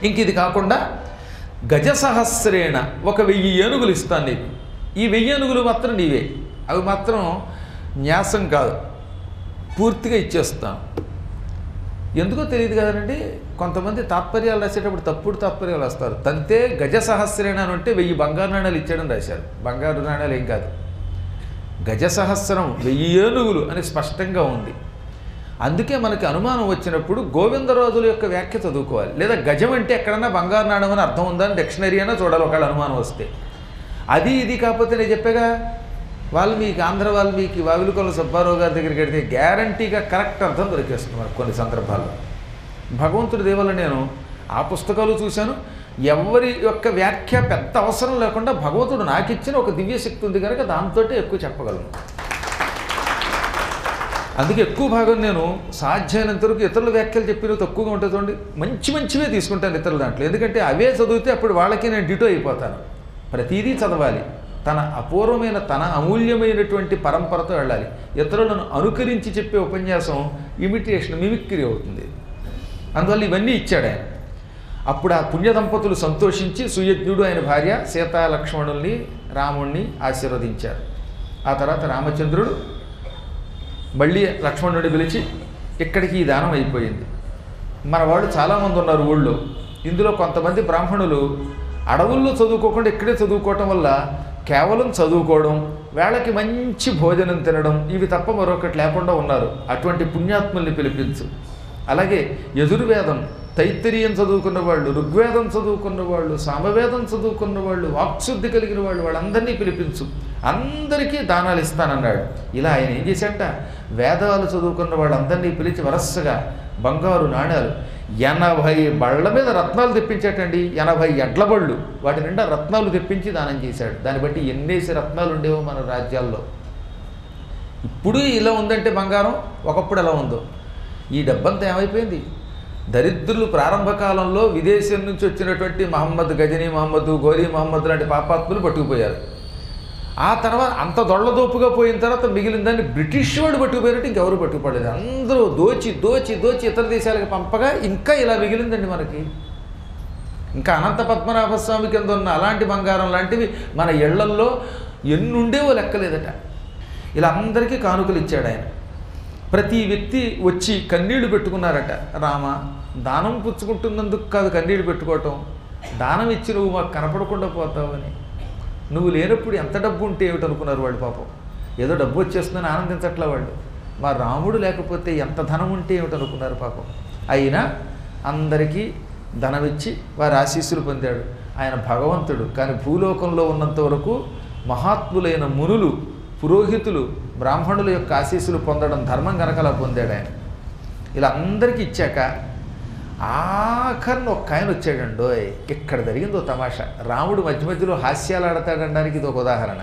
ఇంక ఇది కాకుండా గజ సహస్రేణ ఒక వెయ్యి ఏనుగులు ఇస్తాను నీకు ఈ వెయ్యి ఏనుగులు మాత్రం నీవే అవి మాత్రం న్యాసం కాదు పూర్తిగా ఇచ్చేస్తాను ఎందుకో తెలియదు కదండి కొంతమంది తాత్పర్యాలు రాసేటప్పుడు తప్పుడు తాత్పర్యాలు వస్తారు తంతే గజ సహస్రేణ అని అంటే వెయ్యి బంగారు నాణ్యాలు ఇచ్చాడని రాశారు బంగారు నాణ్యాలు ఏం కాదు గజ సహస్రం వెయ్యి ఏనుగులు అని స్పష్టంగా ఉంది అందుకే మనకి అనుమానం వచ్చినప్పుడు గోవిందరాజుల యొక్క వ్యాఖ్య చదువుకోవాలి లేదా గజం అంటే ఎక్కడన్నా బంగారు నాణం అని అర్థం ఉందా అని డిక్షనరీ అయినా చూడాలి ఒకవేళ అనుమానం వస్తే అది ఇది కాకపోతే నేను చెప్పాగా వాల్మీకి ఆంధ్ర వాల్మీకి వావిలుకొల సుబ్బారావు గారి దగ్గరికి వెడితే గ్యారంటీగా కరెక్ట్ అర్థం దొరికేస్తుంది మనకు కొన్ని సందర్భాల్లో భగవంతుడి దేవల్ల నేను ఆ పుస్తకాలు చూశాను ఎవరి యొక్క వ్యాఖ్య పెద్ద అవసరం లేకుండా భగవంతుడు నాకు ఇచ్చిన ఒక దివ్య శక్తి ఉంది కనుక దాంతో ఎక్కువ చెప్పగలను అందుకే ఎక్కువ భాగం నేను సాధ్యమైనంత వరకు ఇతరుల వ్యాఖ్యలు చెప్పినవి తక్కువగా ఉంటుంది చూడండి మంచి మంచివే తీసుకుంటాను ఇతరుల దాంట్లో ఎందుకంటే అవే చదివితే అప్పుడు వాళ్ళకి నేను డిటో అయిపోతాను ప్రతిదీ చదవాలి తన అపూర్వమైన తన అమూల్యమైనటువంటి పరంపరతో వెళ్ళాలి ఇతరులను అనుకరించి చెప్పే ఉపన్యాసం ఇమిటేషన్ మిమిక్రీ అవుతుంది అందువల్ల ఇవన్నీ ఇచ్చాడు ఆయన అప్పుడు ఆ పుణ్య దంపతులు సంతోషించి సుయజ్ఞుడు ఆయన భార్య సీతా లక్ష్మణుల్ని రాముణ్ణి ఆశీర్వదించారు ఆ తర్వాత రామచంద్రుడు మళ్ళీ లక్ష్మణుడిని పిలిచి ఇక్కడికి ఈ దానం అయిపోయింది మన వాళ్ళు చాలామంది ఉన్నారు ఊళ్ళో ఇందులో కొంతమంది బ్రాహ్మణులు అడవుల్లో చదువుకోకుండా ఇక్కడే చదువుకోవటం వల్ల కేవలం చదువుకోవడం వేళకి మంచి భోజనం తినడం ఇవి తప్ప మరొకటి లేకుండా ఉన్నారు అటువంటి పుణ్యాత్ముల్ని పిలిపించు అలాగే యజుర్వేదం తైత్తరీయం చదువుకున్న వాళ్ళు ఋగ్వేదం చదువుకున్న వాళ్ళు సామవేదం చదువుకున్న వాళ్ళు వాక్శుద్ధి కలిగిన వాళ్ళు వాళ్ళందరినీ పిలిపించు అందరికీ దానాలు ఇస్తానన్నాడు ఇలా ఆయన ఏం చేశాట వేదాలు చదువుకున్న వాళ్ళందరినీ పిలిచి వరసగా బంగారు నాణ్యాలు ఎనభై బళ్ళ మీద రత్నాలు తెప్పించాటండి ఎనభై ఎడ్ల బళ్ళు వాటి నిండా రత్నాలు తెప్పించి దానం చేశాడు దాన్ని బట్టి ఎన్నేసి రత్నాలు ఉండేవో మన రాజ్యాల్లో ఇప్పుడు ఇలా ఉందంటే బంగారం ఒకప్పుడు ఎలా ఉందో ఈ డబ్బంతా ఏమైపోయింది దరిద్రులు ప్రారంభ కాలంలో విదేశం నుంచి వచ్చినటువంటి మహమ్మద్ గజనీ మహమ్మద్ గోరీ మహమ్మద్ లాంటి పాపాత్ములు పట్టుకుపోయారు ఆ తర్వాత అంత దొళ్ళదోపుగా పోయిన తర్వాత మిగిలిన దాన్ని బ్రిటిష్ వాడు పట్టుకుపోయినట్టు ఇంకెవరు పట్టుకుపడలేదు అందరూ దోచి దోచి దోచి ఇతర దేశాలకు పంపగా ఇంకా ఇలా మిగిలిందండి మనకి ఇంకా అనంత పద్మనాభ స్వామి కింద ఉన్న అలాంటి బంగారం లాంటివి మన ఇళ్లల్లో ఎన్నుండేవో లెక్కలేదట ఇలా అందరికీ కానుకలు ఇచ్చాడు ఆయన ప్రతి వ్యక్తి వచ్చి కన్నీళ్లు పెట్టుకున్నారట రామ దానం పుచ్చుకుంటున్నందుకు కాదు కన్నీళ్లు పెట్టుకోవటం దానం ఇచ్చి నువ్వు మాకు కనపడకుండా పోతావని నువ్వు లేనప్పుడు ఎంత డబ్బు ఉంటే ఏమిటి అనుకున్నారు వాళ్ళు పాపం ఏదో డబ్బు వచ్చేస్తుందని ఆనందించట్లా వాళ్ళు మా రాముడు లేకపోతే ఎంత ధనం ఉంటే ఏమిటి అనుకున్నారు పాపం అయినా అందరికీ ధనం ఇచ్చి వారి ఆశీస్సులు పొందాడు ఆయన భగవంతుడు కానీ భూలోకంలో ఉన్నంత వరకు మహాత్ములైన మునులు పురోహితులు బ్రాహ్మణుల యొక్క ఆశీస్సులు పొందడం ధర్మం కనుక అలా పొందాడు ఆయన ఇలా అందరికీ ఇచ్చాక ఆఖరిని ఒక్క ఆయన వచ్చాడండోయ్ ఇక్కడ జరిగిందో తమాషా రాముడు మధ్య మధ్యలో హాస్యాలు ఆడతాడనడానికి ఇది ఒక ఉదాహరణ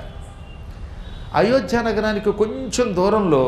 అయోధ్య నగరానికి కొంచెం దూరంలో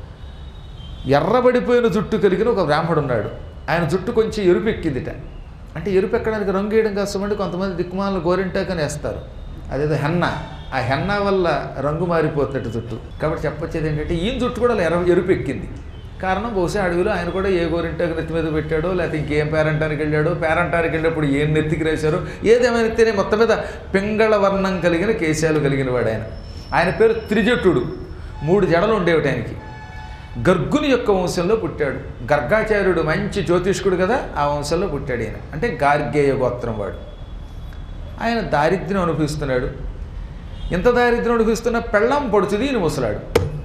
ఎర్రబడిపోయిన జుట్టు కలిగిన ఒక బ్రాహ్మడు ఉన్నాడు ఆయన జుట్టు కొంచెం ఎరుపెక్కిందిట అంటే ఎరుపు ఎక్కడానికి రంగు వేయడం కోసమంటే కొంతమంది దిక్కుమాలను గోరింటాకని వేస్తారు అదేదో హెన్న ఆ హెన్న వల్ల రంగు మారిపోతున్నట్టు జుట్టు కాబట్టి చెప్పొచ్చేది ఏంటంటే ఈయన జుట్టు కూడా ఎర ఎరుపెక్కింది కారణం బహుశా అడవిలో ఆయన కూడా ఏ గోరింటాకు నెత్తి మీద పెట్టాడో లేకపోతే ఇంకేం పేరంటానికి వెళ్ళాడో పేరంటానికి వెళ్ళినప్పుడు ఏం నెత్తికి రాశారో ఏదేమైనా మొత్తం మీద పింగళ వర్ణం కలిగిన కేశాలు కలిగిన వాడు ఆయన ఆయన పేరు త్రిజటుడు మూడు జడలు ఉండేవి ఆయనకి గర్గుని యొక్క వంశంలో పుట్టాడు గర్గాచార్యుడు మంచి జ్యోతిష్కుడు కదా ఆ వంశంలో పుట్టాడు ఈయన అంటే గార్గేయ గోత్రం వాడు ఆయన దారిద్ర్యం అనుభవిస్తున్నాడు ఎంత దారిద్ర్యం అనుభవిస్తున్నా పెళ్ళాం పడుతుంది ఈయన ముసలాడు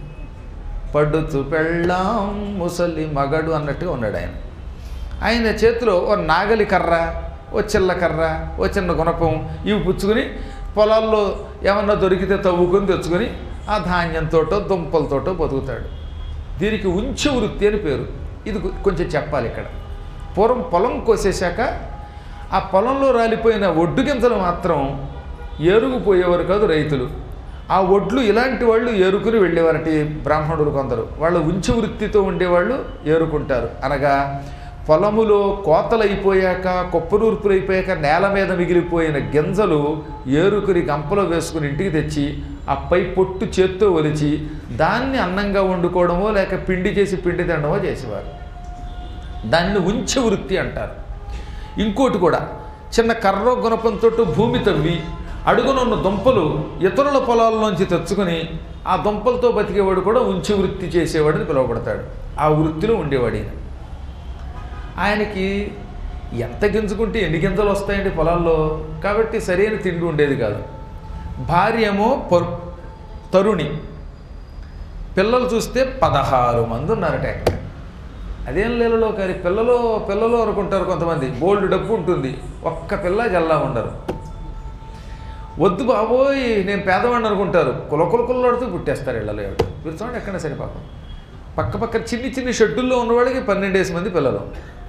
పడుతు పెళ్ళాం ముసలి మగడు అన్నట్టుగా ఉన్నాడు ఆయన ఆయన చేతిలో ఓ నాగలి కర్ర ఓ చిల్ల కర్ర ఓ చిన్న గుణపం ఇవి పుచ్చుకొని పొలాల్లో ఏమన్నా దొరికితే తవ్వుకొని తెచ్చుకొని ఆ ధాన్యంతోటో దుంపలతోటో బతుకుతాడు దీనికి ఉంచె వృత్తి అని పేరు ఇది కొ- కొంచెం చెప్పాలి ఇక్కడ పూర్వం పొలం కోసేశాక ఆ పొలంలో రాలిపోయిన ఒడ్డు గింజలు మాత్రం ఏరుగుపోయేవారు కాదు రైతులు ఆ ఒడ్లు ఇలాంటి వాళ్ళు ఏరుకుని వెళ్ళేవారటి బ్రాహ్మణులు కొందరు వాళ్ళు ఉంచి వృత్తితో ఉండేవాళ్ళు ఏరుకుంటారు అనగా పొలములో కోతలైపోయాక కొప్పనూర్పులు అయిపోయాక నేల మీద మిగిలిపోయిన గింజలు ఏరుకుని గంపలో వేసుకుని ఇంటికి తెచ్చి ఆ పై పొట్టు చేత్తో ఒలిచి దాన్ని అన్నంగా వండుకోవడమో లేక పిండి చేసి పిండి తినడమో చేసేవారు దాన్ని ఉంచె వృత్తి అంటారు ఇంకోటి కూడా చిన్న కర్ర గుణపంతో భూమి తవ్వి అడుగునున్న దుంపలు ఇతరుల పొలాల్లోంచి తెచ్చుకొని ఆ దుంపలతో బతికేవాడు కూడా ఉంచి వృత్తి చేసేవాడని పిలువబడతాడు ఆ వృత్తిలో ఉండేవాడు ఈయన ఆయనకి ఎంత గింజుకుంటే ఎన్ని గింజలు వస్తాయండి పొలాల్లో కాబట్టి సరైన తిండి ఉండేది కాదు భార్య ఏమో పరు తరుణి పిల్లలు చూస్తే పదహారు మంది ఉన్నారట ఎక్కడ అదేం లేలలో కానీ పిల్లలు పిల్లలు అనుకుంటారు కొంతమంది బోల్డ్ డబ్బు ఉంటుంది ఒక్క పిల్ల జల్లా ఉండరు వద్దు బాబోయ్ నేను పేదవాడిని అనుకుంటారు కులకుల కుల్లాడుతూ పుట్టేస్తారు ఇళ్ళలో ఎవరు మీరు చూడండి ఎక్కడ సరే పాపం పక్క పక్క చిన్ని చిన్ని షెడ్యూల్లో ఉన్నవాడికి పన్నెండేసి మంది పిల్లలు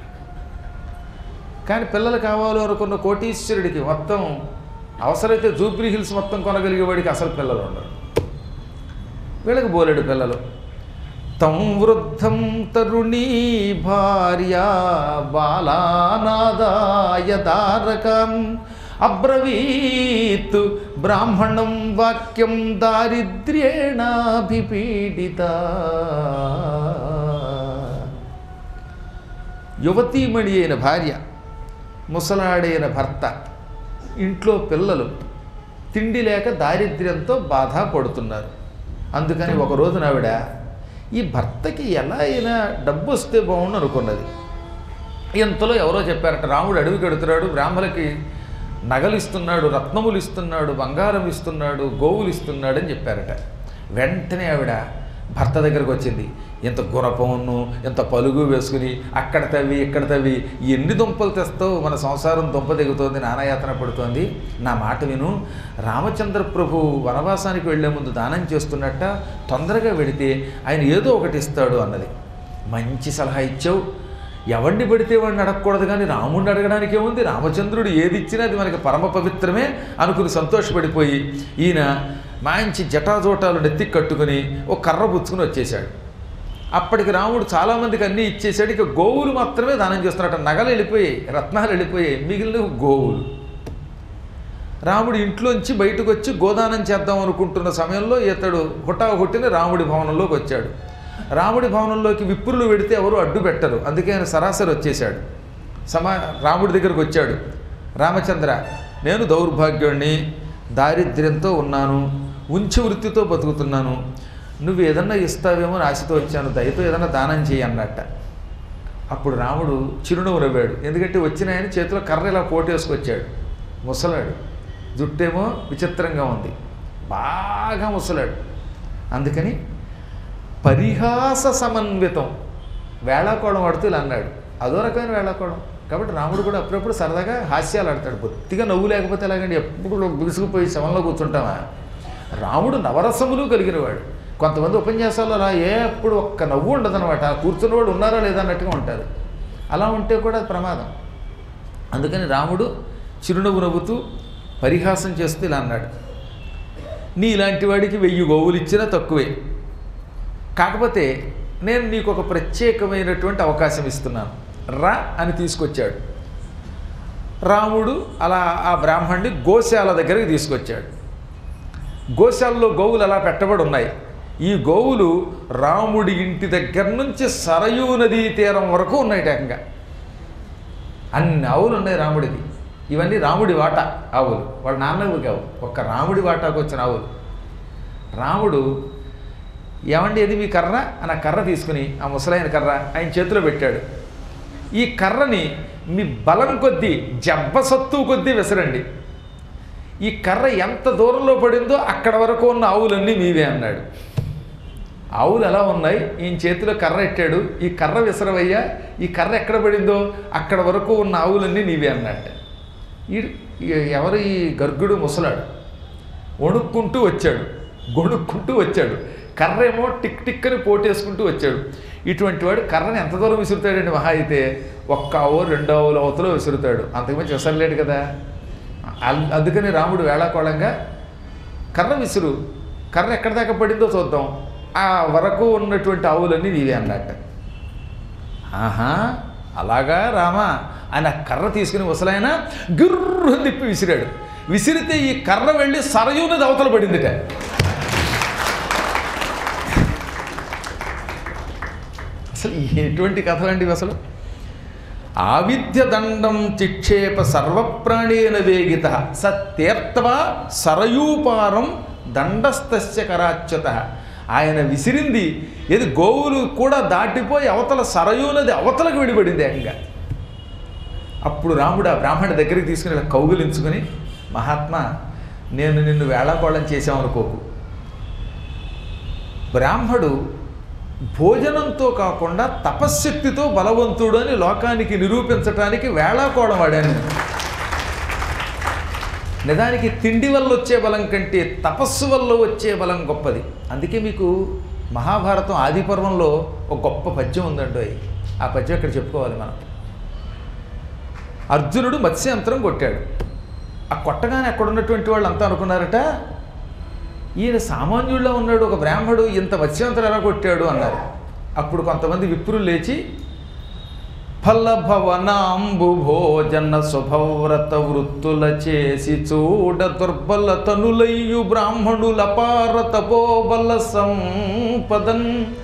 కానీ పిల్లలు కావాలి అనుకున్న కోటీశ్వరుడికి మొత్తం అవసరమైతే జూబ్లీ హిల్స్ మొత్తం కొనగలిగేవాడికి అసలు పిల్లలు ఉండరు వీళ్ళకి బోలెడు పిల్లలు తం వృద్ధం తరుణీ భార్య బాలానాదాయ దారకం అబ్రవీత్ బ్రాహ్మణం వాక్యం దారిద్ర్యేణాభిపీడిత యువతీమణి అయిన భార్య ముసలాడైన భర్త ఇంట్లో పిల్లలు తిండి లేక దారిద్ర్యంతో బాధ పడుతున్నారు అందుకని ఒక రోజున ఆవిడ ఈ భర్తకి ఎలా అయినా డబ్బు వస్తే బాగుండు అనుకున్నది ఇంతలో ఎవరో చెప్పారట రాముడు అడవికి ఎడుతున్నాడు బ్రాహ్మలకి నగలు ఇస్తున్నాడు రత్నములు ఇస్తున్నాడు బంగారం ఇస్తున్నాడు గోవులు ఇస్తున్నాడు అని చెప్పారట వెంటనే ఆవిడ భర్త దగ్గరకు వచ్చింది ఇంత గురపమును ఇంత పలుగు వేసుకుని అక్కడ తవ్వి ఇక్కడ తవ్వి ఎన్ని దుంపలు తెస్తావు మన సంసారం దుంప దిగుతోంది నానాయాతన పడుతోంది నా మాట విను రామచంద్ర ప్రభు వనవాసానికి వెళ్లే ముందు దానం చేస్తున్నట్ట తొందరగా వెడితే ఆయన ఏదో ఒకటి ఇస్తాడు అన్నది మంచి సలహా ఇచ్చావు ఎవరిని పెడితే వాడిని అడగకూడదు కానీ రాముడిని అడగడానికి ఏముంది రామచంద్రుడు ఏది ఇచ్చినా అది మనకి పరమ పవిత్రమే అనుకుని సంతోషపడిపోయి ఈయన మంచి జటాజోటాలు నెత్తికి కట్టుకుని ఒక కర్ర పుచ్చుకుని వచ్చేసాడు అప్పటికి రాముడు చాలామందికి అన్నీ ఇచ్చేసాడు ఇక గోవులు మాత్రమే దానం చేస్తున్నట్టు నగలు వెళ్ళిపోయాయి రత్నాలు వెళ్ళిపోయాయి మిగిలిన గోవులు రాముడు ఇంట్లోంచి బయటకు వచ్చి గోదానం చేద్దాం అనుకుంటున్న సమయంలో ఇతడు హుటా హుట్టిన రాముడి భవనంలోకి వచ్చాడు రాముడి భవనంలోకి విప్రులు పెడితే ఎవరు అడ్డు పెట్టరు అందుకే ఆయన సరాసరి వచ్చేశాడు సమా రాముడి దగ్గరకు వచ్చాడు రామచంద్ర నేను దౌర్భాగ్యుణ్ణి దారిద్ర్యంతో ఉన్నాను ఉంచి వృత్తితో బతుకుతున్నాను నువ్వు ఏదన్నా ఇస్తావేమో అని ఆశతో వచ్చాను దయతో ఏదన్నా దానం చేయి అన్నట్ట అప్పుడు రాముడు చిరునవ్వు నవ్వాడు ఎందుకంటే వచ్చిన ఆయన చేతిలో కర్ర ఇలా పోటేసుకొచ్చాడు ముసలాడు జుట్టేమో విచిత్రంగా ఉంది బాగా ముసలాడు అందుకని పరిహాస సమన్వితం వేళాకోళం ఆడుతూ ఇలా అన్నాడు అదో రకమైన వేళాకోళం కాబట్టి రాముడు కూడా అప్పుడప్పుడు సరదాగా హాస్యాలు ఆడతాడు బొత్తిగా నవ్వు లేకపోతే ఎలాగండి ఎప్పుడు బిగుసుకుపోయి శవంలో కూర్చుంటామా రాముడు నవరసములు కలిగినవాడు కొంతమంది ఉపన్యాసాల్లో అలా ఏ ఎప్పుడు ఒక్క నవ్వు ఉండదన్నమాట కూర్చున్నవాడు ఉన్నారా లేదా అన్నట్టుగా ఉంటారు అలా ఉంటే కూడా అది ప్రమాదం అందుకని రాముడు చిరునవ్వు నవ్వుతూ పరిహాసం చేస్తూ ఇలా అన్నాడు నీ ఇలాంటి వాడికి వెయ్యి గోవులు ఇచ్చినా తక్కువే కాకపోతే నేను నీకు ఒక ప్రత్యేకమైనటువంటి అవకాశం ఇస్తున్నాను రా అని తీసుకొచ్చాడు రాముడు అలా ఆ బ్రాహ్మణ్ణి గోశాల దగ్గరికి తీసుకొచ్చాడు గోశాలలో గోవులు అలా పెట్టబడి ఉన్నాయి ఈ గోవులు రాముడి ఇంటి దగ్గర నుంచి సరయూ నదీ తీరం వరకు ఉన్నాయి ఏకంగా అన్ని ఆవులు ఉన్నాయి రాముడికి ఇవన్నీ రాముడి వాటా ఆవులు వాళ్ళ నాన్నవి కావు ఒక్క రాముడి వాటాకు వచ్చిన ఆవులు రాముడు ఏమండి ఇది మీ కర్ర అని ఆ కర్ర తీసుకుని ఆ ముసలైన కర్ర ఆయన చేతిలో పెట్టాడు ఈ కర్రని మీ బలం కొద్దీ జబ్బ సత్తు కొద్దీ విసరండి ఈ కర్ర ఎంత దూరంలో పడిందో అక్కడ వరకు ఉన్న ఆవులన్నీ మీవే అన్నాడు ఆవులు ఎలా ఉన్నాయి ఈయన చేతిలో కర్ర ఎట్టాడు ఈ కర్ర విసరవయ్యా ఈ కర్ర ఎక్కడ పడిందో అక్కడ వరకు ఉన్న ఆవులన్నీ నీవే అన్నట్టు ఈ ఈ- ఎవరు ఈ గర్గుడు ముసలాడు వణుక్కుంటూ వచ్చాడు గొణుక్కుంటూ వచ్చాడు కర్ర ఏమో టిక్ టిక్ అని పోటేసుకుంటూ వచ్చాడు ఇటువంటి వాడు కర్రని ఎంత దూరం విసురుతాడండి మహా అయితే ఒక్క ఆవో రెండు ఆవుల అవతలో విసురుతాడు అంతకుమించి విసరలేడు కదా అల్- అందుకని రాముడు వేళాకోళంగా కర్ర విసురు కర్ర ఎక్కడ దాకా పడిందో చూద్దాం ఆ వరకు ఉన్నటువంటి ఆవులన్నీ నీవే అన్నట్ట ఆహా అలాగా రామా ఆయన ఆ కర్ర తీసుకుని ముసలాయన గుర్రు తిప్పి విసిరాడు విసిరితే ఈ కర్ర వెళ్ళి సరయూనది అవతల పడిందిట అసలు ఎటువంటి కథలండి ఇవి అసలు ఆవిద్య దండం చిక్షేప సర్వప్రాణేన వేగిత స తీర్త్వా సరయూపారం దండస్తస్య కరాచ్యుత ఆయన విసిరింది ఏది గోవులు కూడా దాటిపోయి అవతల సరయూ నది అవతలకు విడిపడింది ఏకంగా అప్పుడు రాముడు ఆ బ్రాహ్మణి దగ్గరికి తీసుకుని ఇలా కౌగులించుకొని మహాత్మా నేను నిన్ను వేళాకోళం చేశామనుకోకు బ్రాహ్మడు భోజనంతో కాకుండా తపశ్శక్తితో బలవంతుడు అని లోకానికి నిరూపించటానికి వేళాకోళం వాడాను నేను. నిజానికి తిండి వల్ల వచ్చే బలం కంటే తపస్సు వల్ల వచ్చే బలం గొప్పది అందుకే మీకు మహాభారతం ఆది పర్వంలో ఒక గొప్ప పద్యం ఉందండి ఆ పద్యం ఇక్కడ చెప్పుకోవాలి మనం అర్జునుడు మత్స్యంతరం కొట్టాడు ఆ కొట్టగానే అక్కడ ఉన్నటువంటి వాళ్ళు అంతా అనుకున్నారట ఈయన సామాన్యుల్లో ఉన్నాడు ఒక బ్రాహ్మడు ఇంత మత్స్యంతరం ఎలా కొట్టాడు అన్నారు అప్పుడు కొంతమంది విప్రులు లేచి ఫలభవనాంబు భోజన శుభవ్రత వృత్తుల చేసి చూడ దుర్బల తనులయ్యు బ్రాహ్మణుల పారతపోబల సంపదన్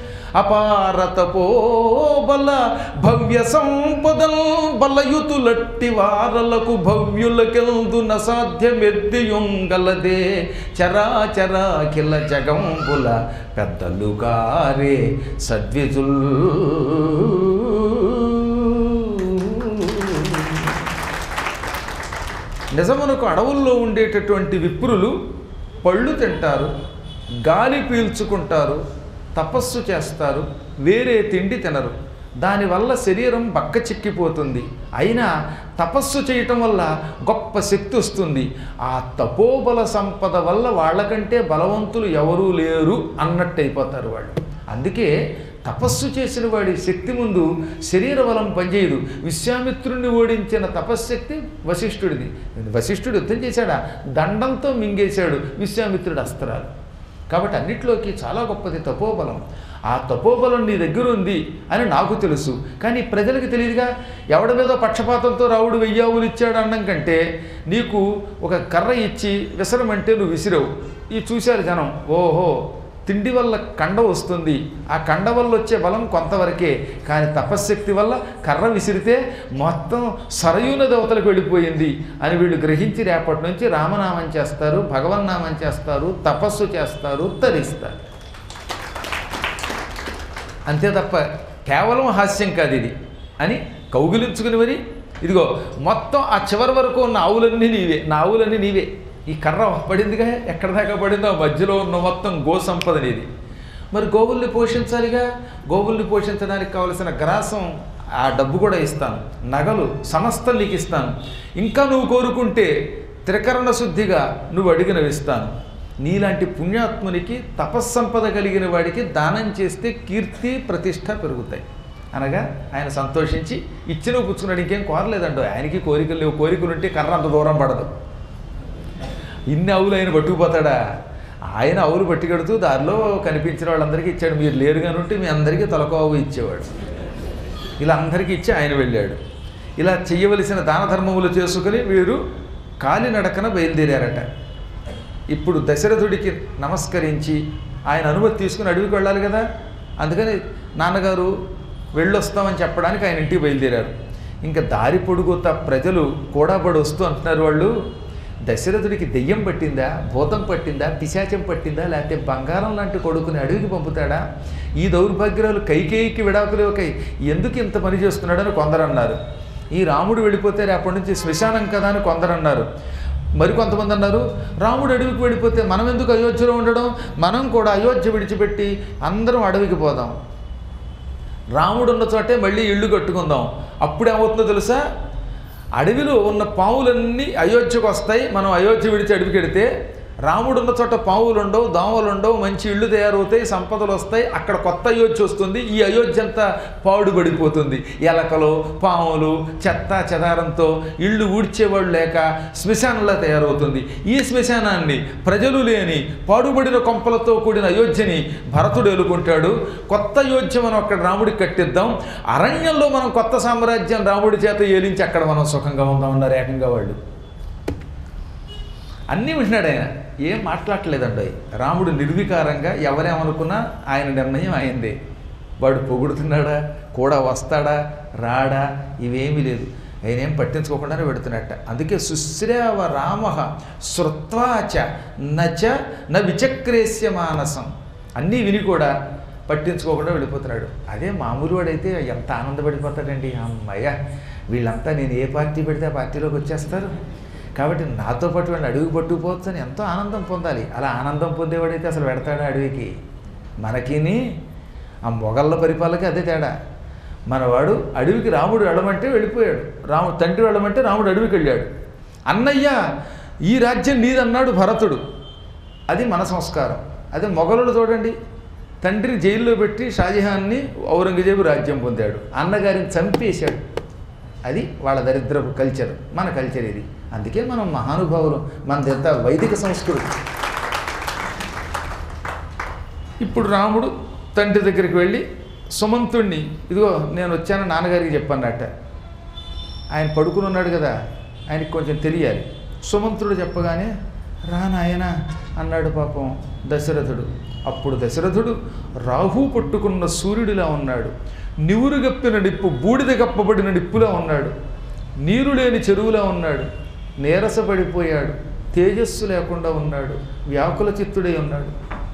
అపారతపోబల భవ్య సంపదల్ బలయుతులట్టి వారలకు భవ్యులకెల్దున సాధ్యమెద్దియుంగలదే చరాచరాఖిల జగంబుల పెద్దలు కారే సద్విజుల్ నిజమునకు అడవుల్లో ఉండేటటువంటి విప్రులు పళ్ళు తింటారు గాలి పీల్చుకుంటారు తపస్సు చేస్తారు వేరే తిండి తినరు దానివల్ల శరీరం బక్క చిక్కిపోతుంది అయినా తపస్సు చేయటం వల్ల గొప్ప శక్తి వస్తుంది ఆ తపోబల సంపద వల్ల వాళ్ళకంటే బలవంతులు ఎవరూ లేరు అన్నట్టు అయిపోతారు వాళ్ళు అందుకే తపస్సు చేసిన వాడి శక్తి ముందు శరీర బలం పనిచేయదు విశ్వామిత్రుణ్ణి ఓడించిన తపశ్శక్తి వశిష్ఠుడిది వశిష్ఠుడు యుద్ధం చేశాడా దండంతో మింగేశాడు విశ్వామిత్రుడు అస్త్రాలు కాబట్టి అన్నిట్లోకి చాలా గొప్పది తపోబలం ఆ తపోబలం నీ దగ్గర ఉంది అని నాకు తెలుసు కానీ ప్రజలకు తెలియదుగా ఎవడి మీద పక్షపాతంతో రావుడు వెయ్యావులు ఇచ్చాడు అనడం కంటే నీకు ఒక కర్ర ఇచ్చి విసరమంటే నువ్వు విసిరావు ఈ చూశారు జనం ఓహో తిండి వల్ల కండ వస్తుంది ఆ కండ వల్ల వచ్చే బలం కొంతవరకే కానీ తపశ్శక్తి వల్ల కర్ర విసిరితే మొత్తం సరయూన దేవతలకు వెళ్ళిపోయింది అని వీళ్ళు గ్రహించి రేపటి నుంచి రామనామం చేస్తారు భగవన్నామం చేస్తారు తపస్సు చేస్తారు తరిస్తారు అంతే తప్ప కేవలం హాస్యం కాదు ఇది అని కౌగిలించుకుని మరి ఇదిగో మొత్తం ఆ చివరి వరకు ఉన్న ఆవులన్నీ నీవే నా ఆవులన్నీ నీవే ఈ కర్ర పడిందిగా ఎక్కడ దాకా పడిందో ఆ మధ్యలో ఉన్న మొత్తం గో సంపద నీది మరి గోవుల్ని పోషించాలిగా గోవుల్ని పోషించడానికి కావలసిన గ్రాసం ఆ డబ్బు కూడా ఇస్తాను నగలు సమస్తం నీకు ఇస్తాను ఇంకా నువ్వు కోరుకుంటే త్రికరణ శుద్ధిగా నువ్వు అడిగినవి ఇస్తాను నీలాంటి పుణ్యాత్మునికి తపస్సంపద కలిగిన వాడికి దానం చేస్తే కీర్తి ప్రతిష్ట పెరుగుతాయి అనగా ఆయన సంతోషించి ఇచ్చిన పుచ్చుకున్నాడు ఇంకేం కోరలేదండో ఆయనకి కోరికలు లేవు కోరికలు ఉంటే కర్ర అంత దూరం పడదు ఇన్ని ఆవులు ఆయన పట్టుకుపోతాడా ఆయన ఆవులు పట్టుకెడుతూ దారిలో కనిపించిన వాళ్ళందరికీ ఇచ్చాడు మీరు లేరు కానీ ఉంటే మీ అందరికీ తలకోవు ఇచ్చేవాడు ఇలా అందరికీ ఇచ్చి ఆయన వెళ్ళాడు ఇలా చెయ్యవలసిన దాన ధర్మములు చేసుకుని వీరు కాలినడకన బయలుదేరారట ఇప్పుడు దశరథుడికి నమస్కరించి ఆయన అనుమతి తీసుకుని అడవికి వెళ్ళాలి కదా అందుకని నాన్నగారు వెళ్ళొస్తామని చెప్పడానికి ఆయన ఇంటికి బయలుదేరారు ఇంకా దారి పొడుగుతా ప్రజలు కూడాబడి వస్తూ అంటున్నారు వాళ్ళు దశరథుడికి దెయ్యం పట్టిందా భూతం పట్టిందా పిశాచం పట్టిందా లేకపోతే బంగారం లాంటి కొడుకుని అడవికి పంపుతాడా ఈ దౌర్భాగ్యాలు కైకేయికి విడాకులు కై ఎందుకు ఇంత పని చేస్తున్నాడని కొందరు అన్నారు ఈ రాముడు వెళ్ళిపోతే రేపటి నుంచి శ్మశానం కదా అని కొందరు అన్నారు మరికొంతమంది అన్నారు రాముడు అడవికి వెళ్ళిపోతే మనం ఎందుకు అయోధ్యలో ఉండడం మనం కూడా అయోధ్య విడిచిపెట్టి అందరం అడవికి పోదాం రాముడు ఉన్న చోటే మళ్ళీ ఇల్లు కట్టుకుందాం అప్పుడు ఏమవుతుందో తెలుసా అడవిలో ఉన్న పావులన్నీ అయోధ్యకు వస్తాయి మనం అయోధ్య విడిచి అడవికి వెడితే రాముడు ఉన్న చోట పావులు ఉండవు దోమలు ఉండవు మంచి ఇళ్ళు తయారవుతాయి సంపదలు వస్తాయి అక్కడ కొత్త అయోధ్య వస్తుంది ఈ అయోధ్య అంతా పాడుబడిపోతుంది ఎలకలు పాములు చెత్త చెదారంతో ఇళ్ళు ఊడ్చేవాళ్ళు లేక శ్మశానంలా తయారవుతుంది ఈ శ్మశానాన్ని ప్రజలు లేని పాడుబడిన కొంపలతో కూడిన అయోధ్యని భరతుడు ఎలుకుంటాడు కొత్త అయోధ్య మనం అక్కడ రాముడికి కట్టిద్దాం అరణ్యంలో మనం కొత్త సామ్రాజ్యం రాముడి చేత ఏలించి అక్కడ మనం సుఖంగా ఉందాం అన్నారు ఏకంగా వాళ్ళు అన్నీ వింటున్నాడు ఆయన ఏం మాట్లాడలేదండి రాముడు నిర్వికారంగా ఎవరేమనుకున్నా ఆయన నిర్ణయం అయిందే వాడు పొగుడుతున్నాడా కూడా వస్తాడా రాడా ఇవేమీ లేదు ఆయన ఏం పట్టించుకోకుండానే పెడుతున్నట్ట అందుకే సుశ్రేవ రామ శృత్వాచ నచ న విచక్రేస్య మానసం అన్నీ విని కూడా పట్టించుకోకుండా వెళ్ళిపోతున్నాడు అదే మామూలు వాడైతే ఎంత ఆనందపడిపోతాడండి అమ్మయ్య వీళ్ళంతా నేను ఏ పార్టీ పెడితే ఆ పార్టీలోకి వచ్చేస్తారు కాబట్టి నాతో పాటు వాడిని అడుగు పట్టుకుపోవచ్చు అని ఎంతో ఆనందం పొందాలి అలా ఆనందం పొందేవాడైతే అసలు పెడతాడా అడవికి మనకిని ఆ మొగళ్ళ పరిపాలనకి అదే తేడా మనవాడు అడవికి రాముడు వెళ్ళమంటే వెళ్ళిపోయాడు రాము తండ్రి వెళ్ళమంటే రాముడు అడవికి వెళ్ళాడు అన్నయ్య ఈ రాజ్యం నీదన్నాడు భరతుడు అది మన సంస్కారం అదే మొఘలుడు చూడండి తండ్రిని జైల్లో పెట్టి షాజహాన్ని ఔరంగజేబు రాజ్యం పొందాడు అన్నగారిని చంపేశాడు అది వాళ్ళ దరిద్రపు కల్చర్ మన కల్చర్ ఇది అందుకే మనం మహానుభావులు మనదంతా వైదిక సంస్కృతి ఇప్పుడు రాముడు తండ్రి దగ్గరికి వెళ్ళి సుమంతుణ్ణి ఇదిగో నేను వచ్చాను నాన్నగారికి చెప్పన్నట్ట ఆయన పడుకుని ఉన్నాడు కదా ఆయనకి కొంచెం తెలియాలి సుమంతుడు చెప్పగానే రా నాయనా అన్నాడు పాపం దశరథుడు అప్పుడు దశరథుడు రాహు పట్టుకున్న సూర్యుడిలా ఉన్నాడు నివురు గప్పిన నిప్పు బూడిద కప్పబడిన నిప్పులా ఉన్నాడు నీరు లేని చెరువులా ఉన్నాడు నీరసపడిపోయాడు తేజస్సు లేకుండా ఉన్నాడు వ్యాకుల చిత్తుడై ఉన్నాడు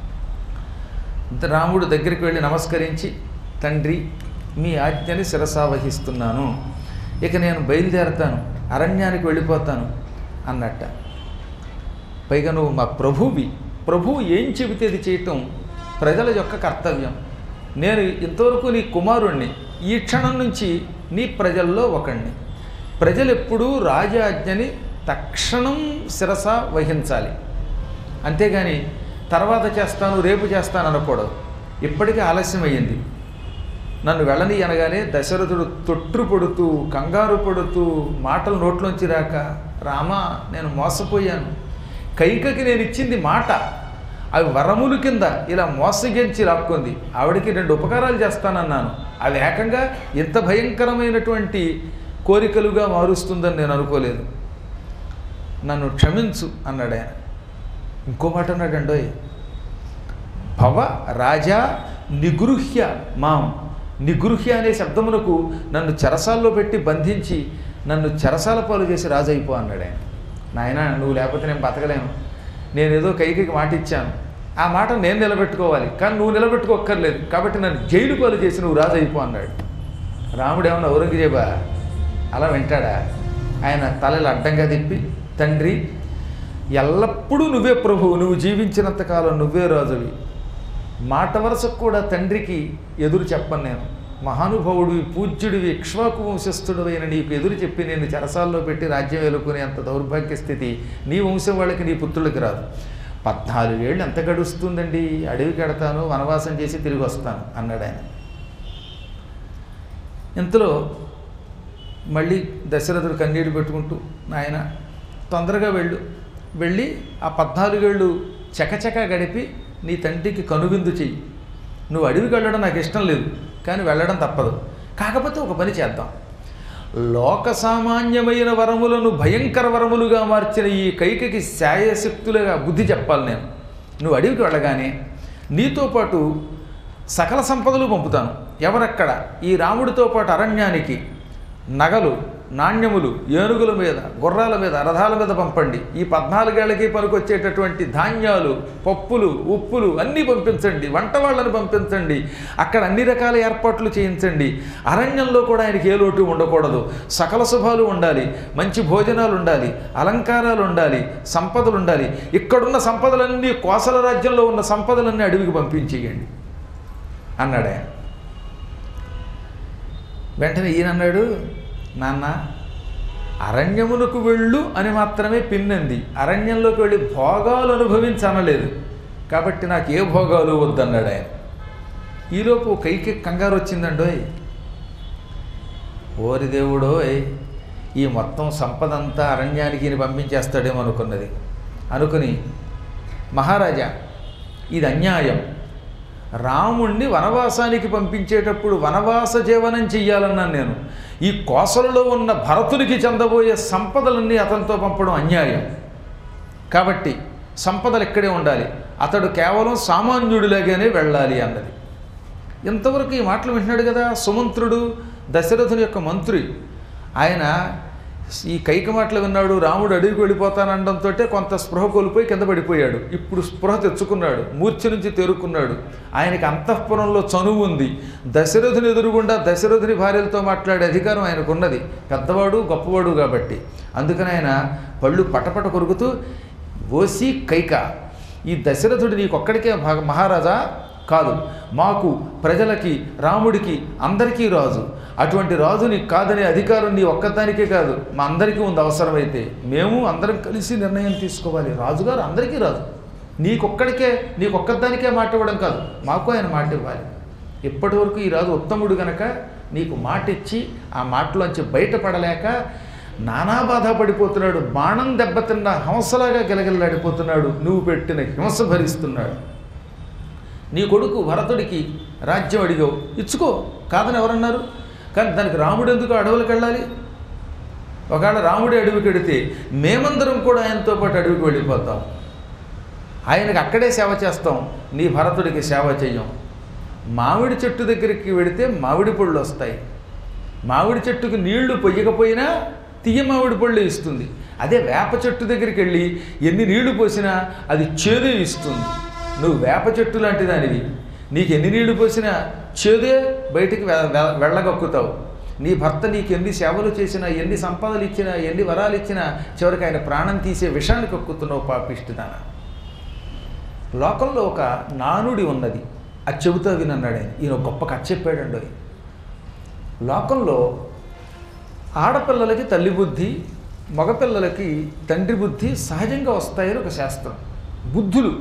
రాముడు దగ్గరికి వెళ్ళి నమస్కరించి తండ్రి మీ ఆజ్ఞని శిరసావహిస్తున్నాను ఇక నేను బయలుదేరతాను అరణ్యానికి వెళ్ళిపోతాను అన్నట్ట పైగా నువ్వు మా ప్రభువి ప్రభువు ఏం చెబితే అది చేయటం ప్రజల యొక్క కర్తవ్యం నేను ఇంతవరకు నీ కుమారుణ్ణి ఈ క్షణం నుంచి నీ ప్రజల్లో ఒకణ్ణి ప్రజలు ఎప్పుడూ రాజాజ్ఞని తక్షణం శిరస వహించాలి అంతేగాని తర్వాత చేస్తాను రేపు చేస్తాను అనకూడదు ఇప్పటికే ఆలస్యమయ్యింది నన్ను వెళ్ళని అనగానే దశరథుడు తొట్టు పడుతూ కంగారు పడుతూ మాటలు నోట్లోంచి రాక రామా నేను మోసపోయాను కైకకి నేను ఇచ్చింది మాట అవి వరములు కింద ఇలా మోసగించి లాక్కుంది ఆవిడకి రెండు ఉపకారాలు చేస్తానన్నాను అవి ఏకంగా ఇంత భయంకరమైనటువంటి కోరికలుగా మారుస్తుందని నేను అనుకోలేదు నన్ను క్షమించు అన్నాడు ఆయన ఇంకో మాట అన్నాడండోయ్ భవ రాజా నిగృహ్య మాం నిగృహ్య అనే శబ్దమునకు నన్ను చెరసాల్లో పెట్టి బంధించి నన్ను చెరసాల పాలు చేసి రాజు అయిపో అన్నాడు ఆయన నాయన నువ్వు లేకపోతే నేను బతకలేను నేను ఏదో కైకి మాట ఇచ్చాను ఆ మాట నేను నిలబెట్టుకోవాలి కానీ నువ్వు నిలబెట్టుకోక్కర్లేదు కాబట్టి నన్ను జైలు పాలు చేసి నువ్వు రాజు అయిపో అన్నాడు రాముడు ఏమన్నా ఔరంగజేబా అలా వింటాడా ఆయన తలలు అడ్డంగా తిప్పి తండ్రి ఎల్లప్పుడూ నువ్వే ప్రభువు నువ్వు జీవించినంతకాలం నువ్వే రాజువి మాట వరుసకు కూడా తండ్రికి ఎదురు చెప్పను నేను మహానుభావుడివి పూజ్యుడివి ఇక్ష్వాకు వంశస్థుడివైన నీకు ఎదురు చెప్పి నేను చెరసాల్లో పెట్టి రాజ్యం వేలుకునే అంత దౌర్భాగ్య స్థితి నీ వంశం వాళ్ళకి నీ పుత్రులకి రాదు పద్నాలుగేళ్ళు ఎంత గడుస్తుందండి అడవికి వెడతాను వనవాసం చేసి తిరిగి వస్తాను అన్నాడు ఆయన ఇంతలో మళ్ళీ దశరథుడు కన్నీరు పెట్టుకుంటూ నాయన తొందరగా వెళ్ళు వెళ్ళి ఆ పద్నాలుగేళ్ళు చకచక గడిపి నీ తండ్రికి కనువిందు చెయ్యి నువ్వు అడవికి వెళ్ళడం నాకు ఇష్టం లేదు కానీ వెళ్ళడం తప్పదు కాకపోతే ఒక పని చేద్దాం లోక సామాన్యమైన వరములను భయంకర వరములుగా మార్చిన ఈ కైకకి శాయశక్తులుగా బుద్ధి చెప్పాలి నేను నువ్వు అడవికి వెళ్ళగానే నీతో పాటు సకల సంపదలు పంపుతాను ఎవరక్కడ ఈ రాముడితో పాటు అరణ్యానికి నగలు నాణ్యములు ఏనుగుల మీద గుర్రాల మీద రథాల మీద పంపండి ఈ పద్నాలుగేళ్లకి పనికొచ్చేటటువంటి ధాన్యాలు పప్పులు ఉప్పులు అన్నీ పంపించండి వంట వాళ్ళని పంపించండి అక్కడ అన్ని రకాల ఏర్పాట్లు చేయించండి అరణ్యంలో కూడా ఆయనకి ఏ లోటు ఉండకూడదు సకల శుభాలు ఉండాలి మంచి భోజనాలు ఉండాలి అలంకారాలు ఉండాలి సంపదలు ఉండాలి ఇక్కడున్న సంపదలన్నీ కోసల రాజ్యంలో ఉన్న సంపదలన్నీ అడవికి పంపించేయండి అన్నాడు ఆయన వెంటనే ఈయన అన్నాడు నాన్న అరణ్యమునకు వెళ్ళు అని మాత్రమే పిన్నంది అరణ్యంలోకి వెళ్ళి భోగాలు అనుభవించనలేదు కాబట్టి నాకు ఏ భోగాలు వద్దన్నాడు ఆయన ఈలోపు కైకి కంగారు వచ్చిందండోయ్ ఓరి దేవుడోయ్ ఈ మొత్తం సంపద అంతా అరణ్యానికి ఈయన పంపించేస్తాడేమో అనుకున్నది అనుకుని మహారాజా ఇది అన్యాయం రాముణ్ణి వనవాసానికి పంపించేటప్పుడు వనవాస జీవనం చెయ్యాలన్నాను నేను ఈ కోసలలో ఉన్న భరతునికి చెందబోయే సంపదలన్నీ అతనితో పంపడం అన్యాయం కాబట్టి సంపదలు ఇక్కడే ఉండాలి అతడు కేవలం సామాన్యుడిలాగానే వెళ్ళాలి అన్నది ఇంతవరకు ఈ మాటలు వింటున్నాడు కదా సుమంత్రుడు దశరథుని యొక్క మంత్రి ఆయన ఈ కైక మాటలు విన్నాడు రాముడు అడవికి వెళ్ళిపోతానడంతో కొంత స్పృహ కోల్పోయి కింద పడిపోయాడు ఇప్పుడు స్పృహ తెచ్చుకున్నాడు మూర్ఛ నుంచి తేరుకున్నాడు ఆయనకి అంతఃపురంలో చనువు ఉంది దశరథుని ఎదురుగుండా దశరథుని భార్యలతో మాట్లాడే అధికారం ఆయనకు ఉన్నది పెద్దవాడు గొప్పవాడు కాబట్టి అందుకని ఆయన పళ్ళు పటపట కొరుకుతూ ఓసి కైక ఈ దశరథుడు నీకొక్కడికే భా- మహారాజా కాదు మాకు ప్రజలకి రాముడికి అందరికీ రాజు అటువంటి రాజు నీకు కాదనే అధికారం నీ ఒక్కదానికే కాదు మా అందరికీ ఉంది అవసరమైతే మేము అందరం కలిసి నిర్ణయం తీసుకోవాలి రాజుగారు అందరికీ రాజు నీకొక్కడికే నీకొక్కదానికే మాట ఇవ్వడం కాదు మాకు ఆయన మాట ఇవ్వాలి ఇప్పటి వరకు ఈ రాజు ఉత్తముడు గనక నీకు మాట ఇచ్చి ఆ మాటలోంచి బయటపడలేక నానా బాధ పడిపోతున్నాడు బాణం దెబ్బతిన్న హంసలాగా గిలగిల్లాడిపోతున్నాడు నువ్వు పెట్టిన హింస భరిస్తున్నాడు నీ కొడుకు భరతుడికి రాజ్యం అడిగావు ఇచ్చుకో కాదని ఎవరన్నారు కానీ దానికి రాముడు ఎందుకు అడవులకు వెళ్ళాలి ఒకవేళ రాముడి అడవికి వెడితే మేమందరం కూడా ఆయనతో పాటు అడవికి వెళ్ళిపోతాం ఆయనకి అక్కడే సేవ చేస్తాం నీ భరతుడికి సేవ చెయ్యం మామిడి చెట్టు దగ్గరికి వెడితే మామిడి పళ్ళు వస్తాయి మామిడి చెట్టుకు నీళ్లు పొయ్యకపోయినా తీయ మామిడి పళ్ళు ఇస్తుంది అదే వేప చెట్టు దగ్గరికి వెళ్ళి ఎన్ని నీళ్లు పోసినా అది చేదు ఇస్తుంది నువ్వు వేప చెట్టు లాంటి దానివి నీకు ఎన్ని నీళ్లు పోసినా చేదే బయటికి వె- వె- వెళ్ళగక్కుతావు నీ భర్త నీకు ఎన్ని సేవలు చేసినా ఎన్ని సంపదలు ఇచ్చినా ఎన్ని వరాలు ఇచ్చినా చివరికి ఆయన ప్రాణం తీసే విషాన్ని కక్కుతున్నావు పాపిష్టిదానా లోకంలో ఒక నానుడి ఉన్నది అది చెబుతా వినన్నాడు ఆయన ఈయన ఒక గొప్ప కథ చెప్పాడండి ఆయన. లోకంలో ఆడపిల్లలకి తల్లి బుద్ధి మగపిల్లలకి తండ్రి బుద్ధి సహజంగా వస్తాయని ఒక శాస్త్రం బుద్ధులు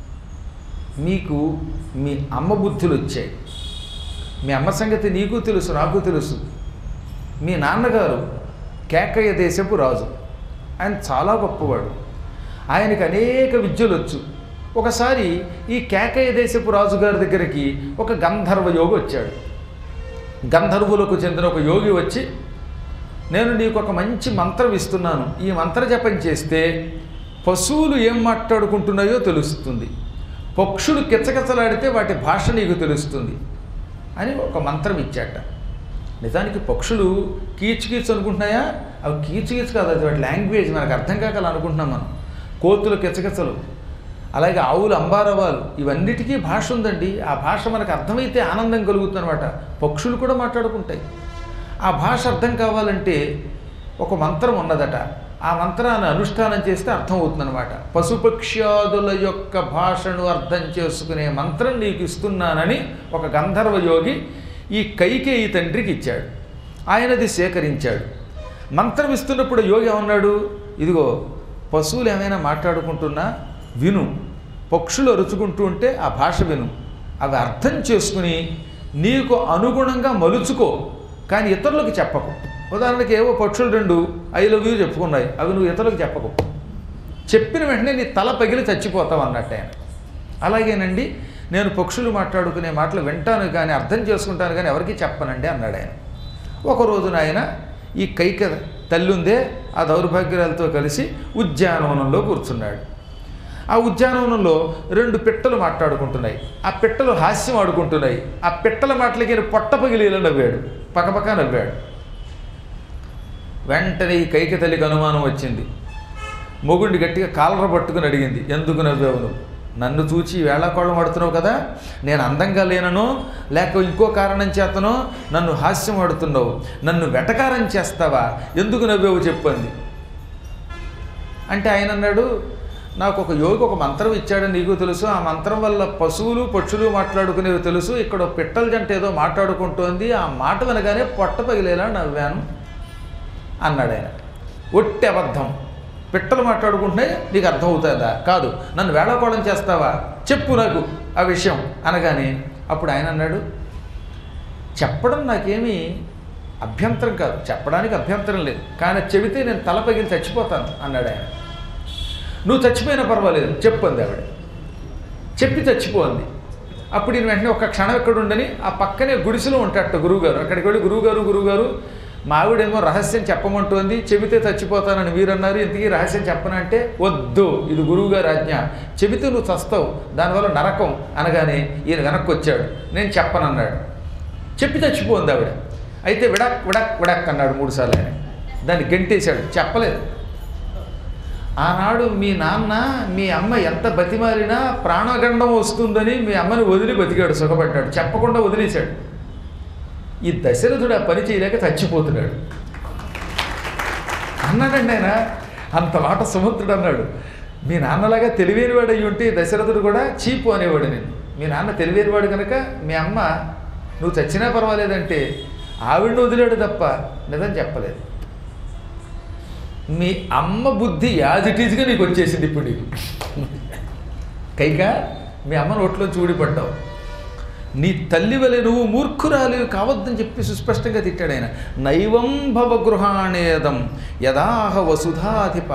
మీకు మీ అమ్మ బుద్ధులు వచ్చాయి మీ అమ్మ సంగతి నీకు తెలుసు నాకు తెలుసు మీ నాన్నగారు కేకయ్య దేశపు రాజు ఆయన చాలా గొప్పవాడు ఆయనకి అనేక విద్యలు వచ్చు ఒకసారి ఈ కేకయ్య దేశపు రాజుగారి దగ్గరికి ఒక గంధర్వ యోగి వచ్చాడు గంధర్వులకు చెందిన ఒక యోగి వచ్చి నేను నీకు ఒక మంచి మంత్రం ఇస్తున్నాను ఈ మంత్ర జపం చేస్తే పశువులు ఏం మాట్లాడుకుంటున్నాయో తెలుస్తుంది పక్షులు కిచకిచలాడితే వాటి భాష నీకు తెలుస్తుంది అని ఒక మంత్రం ఇచ్చాట నిజానికి పక్షులు కీచు కీచు అనుకుంటున్నాయా అవి కీచు కీచు కాదు అది వాటి లాంగ్వేజ్ మనకు అర్థం కాక అలా అనుకుంటున్నాం మనం కోతులు కిచకిచలు అలాగే ఆవులు అంబారవాలు ఇవన్నిటికీ భాష ఉందండి ఆ భాష మనకు అర్థమైతే ఆనందం కలుగుతుంది అనమాట పక్షులు కూడా మాట్లాడుకుంటాయి ఆ భాష అర్థం కావాలంటే ఒక మంత్రం ఉన్నదట ఆ మంత్రాన్ని అనుష్ఠానం చేస్తే అర్థం అవుతుందన్నమాట పశుపక్ష్యాదుల యొక్క భాషను అర్థం చేసుకునే మంత్రం నీకు ఇస్తున్నానని ఒక గంధర్వ యోగి ఈ కైకేయి తండ్రికి ఇచ్చాడు ఆయనది సేకరించాడు మంత్రం ఇస్తున్నప్పుడు యోగి ఏమన్నాడు ఇదిగో పశువులు ఏమైనా మాట్లాడుకుంటున్నా విను పక్షులు అరుచుకుంటూ ఉంటే ఆ భాష విను అవి అర్థం చేసుకుని నీకు అనుగుణంగా మలుచుకో కానీ ఇతరులకు చెప్పకు ఉదాహరణకి ఏవో పక్షులు రెండు ఐ లవ్ యూ చెప్పుకున్నాయి అవి నువ్వు ఇతరులకు చెప్పకు చెప్పిన వెంటనే నీ తల పగిలి చచ్చిపోతావు అన్నట్టు ఆయన అలాగేనండి నేను పక్షులు మాట్లాడుకునే మాటలు వింటాను కానీ అర్థం చేసుకుంటాను కానీ ఎవరికి చెప్పనండి అన్నాడు ఆయన ఒక రోజున ఆయన ఈ కైక తల్లి ఉందే ఆ దౌర్భాగ్యాలతో కలిసి ఉద్యానవనంలో కూర్చున్నాడు ఆ ఉద్యానవనంలో రెండు పిట్టలు మాట్లాడుకుంటున్నాయి ఆ పిట్టలు హాస్యం ఆడుకుంటున్నాయి ఆ పిట్టల మాటలకి ఈయన పొట్ట పగిలిలా నవ్వాడు పక్కపక్క నవ్వాడు వెంటనే ఈ కైక తల్లికి అనుమానం వచ్చింది మొగుడిని గట్టిగా కాలర పట్టుకుని అడిగింది ఎందుకు నవ్వావు నువ్వు నన్ను చూచి వేళాకోళం ఆడుతున్నావు కదా నేను అందంగా లేననో లేక ఇంకో కారణం చేతనో నన్ను హాస్యం ఆడుతున్నావు నన్ను వెటకారం చేస్తావా ఎందుకు నవ్వావు చెప్పండి అంటే ఆయన అన్నాడు నాకు ఒక యోగి ఒక మంత్రం ఇచ్చాడని నీకు తెలుసు ఆ మంత్రం వల్ల పశువులు పక్షులు మాట్లాడుకునేవి తెలుసు ఇక్కడ ఓ పిట్టల జంట ఏదో మాట్లాడుకుంటోంది ఆ మాట వినగానే పొట్ట పగిలేలా నవ్వాను అన్నాడు ఆయన ఒట్టి అబద్ధం పిట్టలు మాట్లాడుకుంటున్నాయి నీకు అర్థం అవుతుందా కాదు నన్ను వేళాకోళం చేస్తావా చెప్పు నాకు ఆ విషయం అనగానే అప్పుడు ఆయన అన్నాడు చెప్పడం నాకేమీ అభ్యంతరం కాదు చెప్పడానికి అభ్యంతరం లేదు కానీ చెబితే నేను తల పగిలి చచ్చిపోతాను అన్నాడు ఆయన నువ్వు చచ్చిపోయినా పర్వాలేదు చెప్పంది ఆవిడ చెప్పి చచ్చిపోంది అప్పుడు ఈయన వెంటనే ఒక క్షణం ఎక్కడ ఉండని ఆ పక్కనే గుడిసెలో ఉంటాడట గురువుగారు అక్కడికి వెళ్ళి గురువుగారు గురువుగారు మా ఆవిడేమో రహస్యం చెప్పమంటోంది చెబితే చచ్చిపోతానని మీరు అన్నారు ఇంతకీ రహస్యం చెప్పనంటే వద్దు ఇది గురువుగారి ఆజ్ఞ చెబితే నువ్వు చస్తావు దానివల్ల నరకం అనగానే ఈయన వెనక్కి వచ్చాడు నేను చెప్పనన్నాడు చెప్పి చచ్చిపోయింది ఆవిడ అయితే విడక్ విడక్ విడక్ అన్నాడు మూడుసార్లు ఆయన దాన్ని గెంటేశాడు చెప్పలేదు ఆనాడు మీ నాన్న మీ అమ్మ ఎంత బతిమారినా ప్రాణగండం వస్తుందని మీ అమ్మని వదిలి బతికాడు సుఖపడ్డాడు చెప్పకుండా వదిలేశాడు ఈ దశరథుడు ఆ పని చేయలేక చచ్చిపోతున్నాడు అన్నాడండి ఆయన అంత మాట సుమంత్రుడు అన్నాడు మీ నాన్నలాగా తెలివైనవాడు అయ్యి ఉంటే ఈ దశరథుడు కూడా చీపు అనేవాడు నేను మీ నాన్న తెలివైనవాడు కనుక మీ అమ్మ నువ్వు చచ్చినా పర్వాలేదంటే ఆవిడని వదిలాడు తప్ప నిజం చెప్పలేదు మీ అమ్మ బుద్ధి యాజ్ ఇట్ ఈజ్గా నీకు వచ్చేసింది ఇప్పుడు నీకు కైక మీ అమ్మ నోట్లో చూడిపడ్డావు నీ తల్లి వలె నువ్వు మూర్ఖురాలు కావద్దని చెప్పి సుస్పష్టంగా తిట్టాడు ఆయన నైవం భవ గృహాణేదం యదాహ వసుధాధిప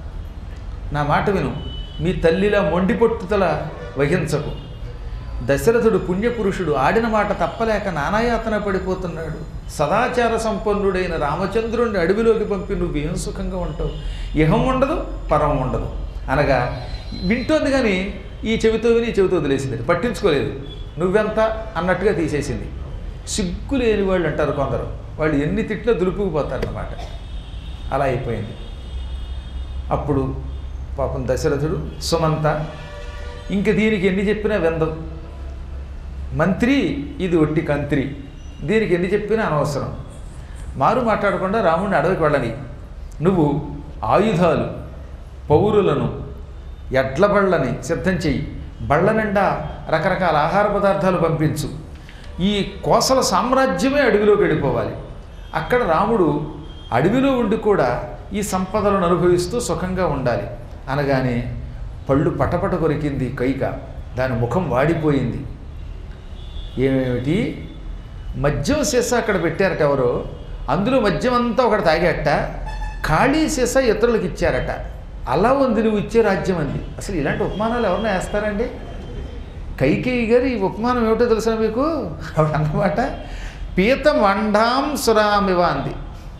నా మాట విను మీ తల్లిలా మొండి పట్టుదల వహించకు దశరథుడు పుణ్యపురుషుడు ఆడిన మాట తప్పలేక నానాయాతన పడిపోతున్నాడు సదాచార సంపన్నుడైన రామచంద్రుడిని అడవిలోకి పంపి నువ్వు ఏం సుఖంగా ఉంటావు ఇహం ఉండదు పరం ఉండదు అనగా వింటోంది కానీ ఈ చెవితో విని ఈ చెవితో వదిలేసింది పట్టించుకోలేదు నువ్వెంత అన్నట్టుగా తీసేసింది సిగ్గు లేని వాళ్ళు అంటారు కొందరు వాళ్ళు ఎన్ని తిట్లా దులుపుకుపోతారన్నమాట అలా అయిపోయింది అప్పుడు పాపం దశరథుడు సుమంత ఇంక దీనికి ఎన్ని చెప్పినా వెందం మంత్రి ఇది ఒట్టి కంత్రి దీనికి ఎన్ని చెప్పినా అనవసరం మారు మాట్లాడకుండా రాముడిని అడవికి వెళ్ళని నువ్వు ఆయుధాలు పౌరులను ఎడ్ల బళ్ళని సిద్ధం చెయ్యి బళ్ళ నిండా రకరకాల ఆహార పదార్థాలు పంపించు ఈ కోసల సామ్రాజ్యమే అడవిలోకి వెళ్ళిపోవాలి అక్కడ రాముడు అడవిలో ఉండి కూడా ఈ సంపదలను అనుభవిస్తూ సుఖంగా ఉండాలి అనగానే పళ్ళు పటపట కొరికింది కైక దాని ముఖం వాడిపోయింది ఏమేమిటి మద్యం సీసా అక్కడ పెట్టారట ఎవరో అందులో మద్యం అంతా ఒకటి తాగాట ఖాళీ సీసా ఇతరులకు ఇచ్చారట అలా ఉంది నువ్వు ఇచ్చే రాజ్యం అంది అసలు ఇలాంటి ఉపమానాలు ఎవరన్నా వేస్తారండి కైకేయి గారు ఈ ఉపమానం ఏమిటో తెలుసా మీకు ఆవిడ అన్నమాట పీత మండాం సురామివ అంది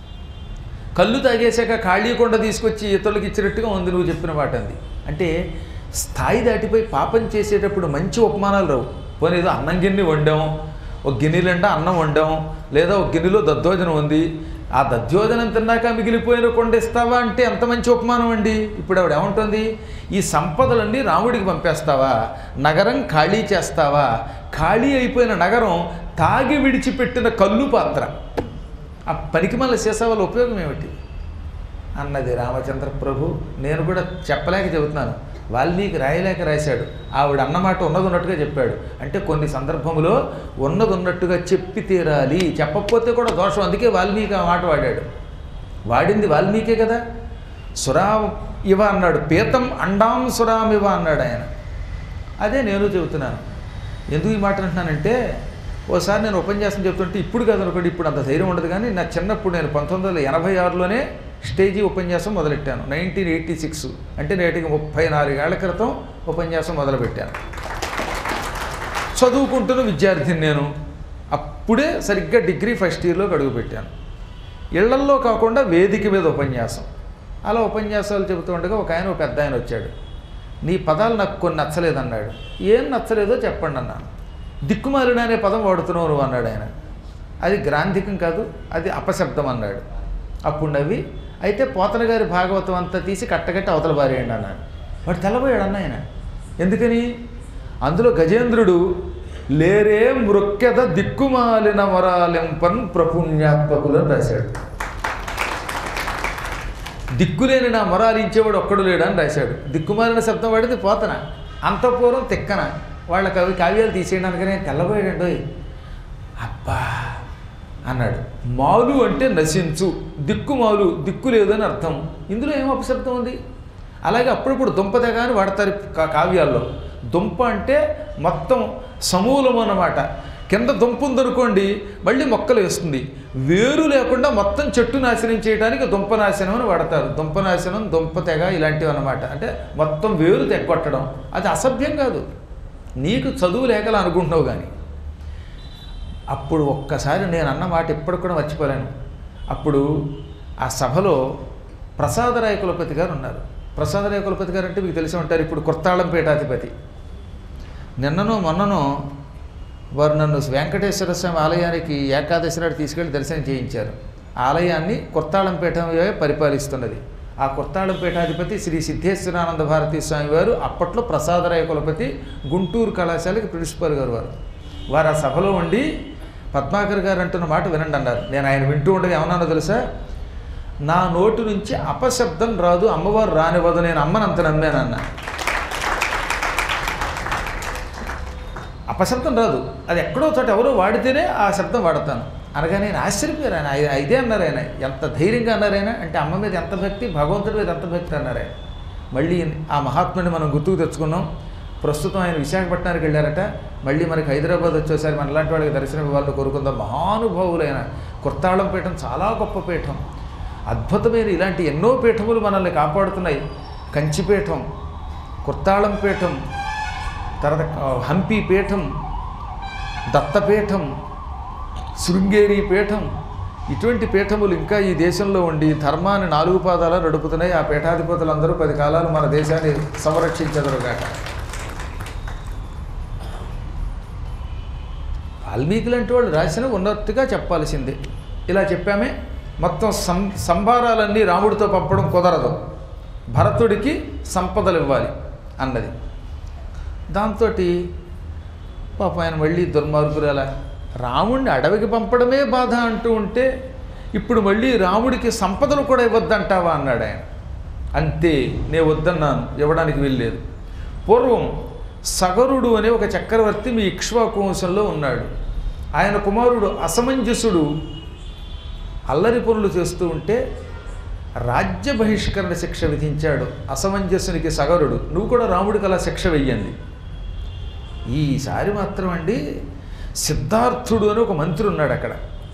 కళ్ళు తాగేశాక ఖాళీ కొండ తీసుకొచ్చి ఇతరులకు ఇచ్చినట్టుగా ఉంది నువ్వు చెప్పిన మాట అంది అంటే స్థాయి దాటిపోయి పాపం చేసేటప్పుడు మంచి ఉపమానాలు రావు పోనీ ఏదో అన్నం గిన్నె వండాం ఒక గిన్నెలంటే అన్నం వండాం లేదా ఒక గిన్నెలో దద్దోజనం ఉంది ఆ దద్దోజనం తిన్నాక మిగిలిపోయిన కొండ ఇస్తావా అంటే ఎంత మంచి ఉపమానం అండి ఇప్పుడు ఆవిడ ఏముంటుంది ఈ సంపదలన్నీ రాముడికి పంపేస్తావా నగరం ఖాళీ చేస్తావా ఖాళీ అయిపోయిన నగరం తాగి విడిచిపెట్టిన కళ్ళు పాత్ర ఆ పనికి మళ్ళీ చేసే వాళ్ళ ఉపయోగం ఏమిటి అన్నది రామచంద్ర ప్రభు నేను కూడా చెప్పలేక చెబుతున్నాను వాల్మీకి రాయలేక రాశాడు ఆవిడ అన్నమాట ఉన్నది ఉన్నట్టుగా చెప్పాడు అంటే కొన్ని సందర్భంలో ఉన్నది ఉన్నట్టుగా చెప్పి తీరాలి చెప్పకపోతే కూడా దోషం అందుకే వాల్మీకి ఆ మాట వాడాడు వాడింది వాల్మీకే కదా సురా ఇవ అన్నాడు పీతం అండాం సురాం ఇవ అన్నాడు ఆయన అదే నేను చెబుతున్నాను ఎందుకు ఈ మాట అంటున్నానంటే ఓసారి నేను ఉపన్యాసం చెప్తుంటే ఇప్పుడు కాదు అనుకోండి ఇప్పుడు అంత ధైర్యం ఉండదు కానీ నా చిన్నప్పుడు నేను పంతొమ్మిది వందల ఎనభై ఆరులోనే స్టేజీ ఉపన్యాసం మొదలెట్టాను నైన్టీన్ ఎయిటీ సిక్స్ అంటే నేటికి ముప్పై నాలుగేళ్ల క్రితం ఉపన్యాసం మొదలుపెట్టాను చదువుకుంటున్న విద్యార్థిని నేను అప్పుడే సరిగ్గా డిగ్రీ ఫస్ట్ ఇయర్లోకి అడుగుపెట్టాను ఇళ్లల్లో కాకుండా వేదిక మీద ఉపన్యాసం అలా ఉపన్యాసాలు చెబుతూ ఉండగా ఒక ఆయన ఒక పెద్ద ఆయన వచ్చాడు నీ పదాలు నాకు కొన్ని నచ్చలేదన్నాడు ఏం నచ్చలేదో చెప్పండి అన్నాను దిక్కుమాలిన అనే పదం వాడుతున్నావు నువ్వు అన్నాడు ఆయన అది గ్రాంధికం కాదు అది అపశబ్దం అన్నాడు అప్పుడు నవ్వి అయితే పోతన గారి భాగవతం అంతా తీసి కట్టగట్టి అవతల బారేయండి అన్నాడు వాడు తెల్లబోయాడు అన్న ఆయన ఎందుకని అందులో గజేంద్రుడు లేరే మృక్కెద దిక్కుమాలిన వరాలింపన్ ప్రపుణ్యాత్మకులను రాశాడు దిక్కులేని నా మొరాలించేవాడు ఒక్కడు లేడని రాశాడు దిక్కుమాలిన శబ్దం వాడిది పోతన అంతపూర్వం తిక్కన వాళ్ళ కవి కావ్యాలు తీసేయడానికనే తెల్లబోయాడండోయ్ అబ్బా అన్నాడు మాలు అంటే నశించు దిక్కు మాలు దిక్కు లేదని అర్థం ఇందులో ఏం అపశబ్దం ఉంది అలాగే అప్పుడప్పుడు దుంపదగా అని వాడతారు కా- కావ్యాల్లో దుంప అంటే మొత్తం సమూలం అన్నమాట కింద దుంప ఉందనుకోండి మళ్ళీ మొక్కలు వేస్తుంది వేరు లేకుండా మొత్తం చెట్టు నాశనం చేయడానికి దుంప నాశనం అని వాడతారు దుంప నాశనం దుంప తెగ ఇలాంటివి అన్నమాట అంటే మొత్తం వేరు తెగొట్టడం అది అసభ్యం కాదు నీకు చదువు లేకలా అనుకుంటున్నావు కానీ అప్పుడు ఒక్కసారి నేను అన్న మాట ఇప్పటికి కూడా మర్చిపోలేను అప్పుడు ఆ సభలో ప్రసాదరాయ కులపతి గారు ఉన్నారు ప్రసాదరాయ కులపతి గారు అంటే మీకు తెలిసి ఉంటారు ఇప్పుడు కొత్తాళం పీఠాధిపతి నిన్ననో మొన్ననో వారు నన్ను వెంకటేశ్వర స్వామి ఆలయానికి ఏకాదశి నాడు తీసుకెళ్లి దర్శనం చేయించారు ఆలయాన్ని కొత్తాళం పీఠమే పరిపాలిస్తున్నది ఆ కొత్తాళం పీఠాధిపతి శ్రీ సిద్ధేశ్వరానంద భారతీ స్వామి వారు అప్పట్లో ప్రసాదరాయ కులపతి గుంటూరు కళాశాలకి ప్రిన్సిపల్ గారు వారు వారు ఆ సభలో ఉండి పద్మాకర్ గారు అంటున్న మాట వినండి అన్నారు నేను ఆయన వింటూ ఉండగా ఏమన్నానో తెలుసా నా నోటి నుంచి అపశబ్దం రాదు అమ్మవారు రానివ్వదు నేను అమ్మనంత నమ్మానన్నా అపశబ్దం రాదు అది ఎక్కడో చోట ఎవరో వాడితేనే ఆ శబ్దం వాడతాను అనగా నేను ఆశ్చర్యపోయారు ఆయన ఆయన ఇదే అన్నారు ఆయన ఎంత ధైర్యంగా అన్నారు ఆయన అంటే అమ్మ మీద ఎంత భక్తి భగవంతుడి మీద ఎంత భక్తి అన్నారు ఆయన మళ్ళీ ఆ మహాత్ముని మనం గుర్తుకు తెచ్చుకున్నాం ప్రస్తుతం ఆయన విశాఖపట్నానికి వెళ్ళారట మళ్ళీ మనకి హైదరాబాద్ వచ్చేసరి మన లాంటి వాళ్ళకి దర్శనం ఇవ్వాలని కోరుకుందాం మహానుభావులైన కొత్తాళం పీఠం చాలా గొప్ప పీఠం అద్భుతమైన ఇలాంటి ఎన్నో పీఠములు మనల్ని కాపాడుతున్నాయి కంచిపీఠం కొత్తాళం పీఠం తర్వాత ఆ, హంపి పీఠం దత్తపీఠం శృంగేరి పీఠం ఇటువంటి పీఠములు ఇంకా ఈ దేశంలో ఉండి ధర్మాన్ని నాలుగు పాదాల నడుపుతున్నాయి ఆ పీఠాధిపతులందరూ పది కాలాలు మన దేశాన్ని సంరక్షించదరుగాక వాల్మీకి లాంటి వాళ్ళు రాసిన ఉన్నట్టుగా చెప్పాల్సిందే ఇలా చెప్పామే మొత్తం సం సంభారాలన్నీ రాముడితో పంపడం కుదరదు భరతుడికి సంపదలు ఇవ్వాలి అన్నది దాంతో పాపం ఆయన మళ్ళీ దుర్మార్గురాల రాముడిని అడవికి పంపడమే బాధ అంటూ ఉంటే ఇప్పుడు మళ్ళీ రాముడికి సంపదలు కూడా ఇవ్వద్దంటావా అన్నాడు ఆయన అంతే నే వద్దన్నాను ఇవ్వడానికి వీల్లేదు పూర్వం సగరుడు అనే ఒక చక్రవర్తి మీ ఇక్ష్వాకు వంశంలో ఉన్నాడు ఆయన కుమారుడు అసమంజసుడు అల్లరి పనులు చేస్తూ ఉంటే రాజ్య బహిష్కరణ శిక్ష విధించాడు అసమంజసునికి సగరుడు నువ్వు కూడా రాముడికి అలా శిక్ష వెయ్యండి ఈసారి మాత్రం అండి సిద్ధార్థుడు అని ఒక మంత్రి ఉన్నాడు అక్కడ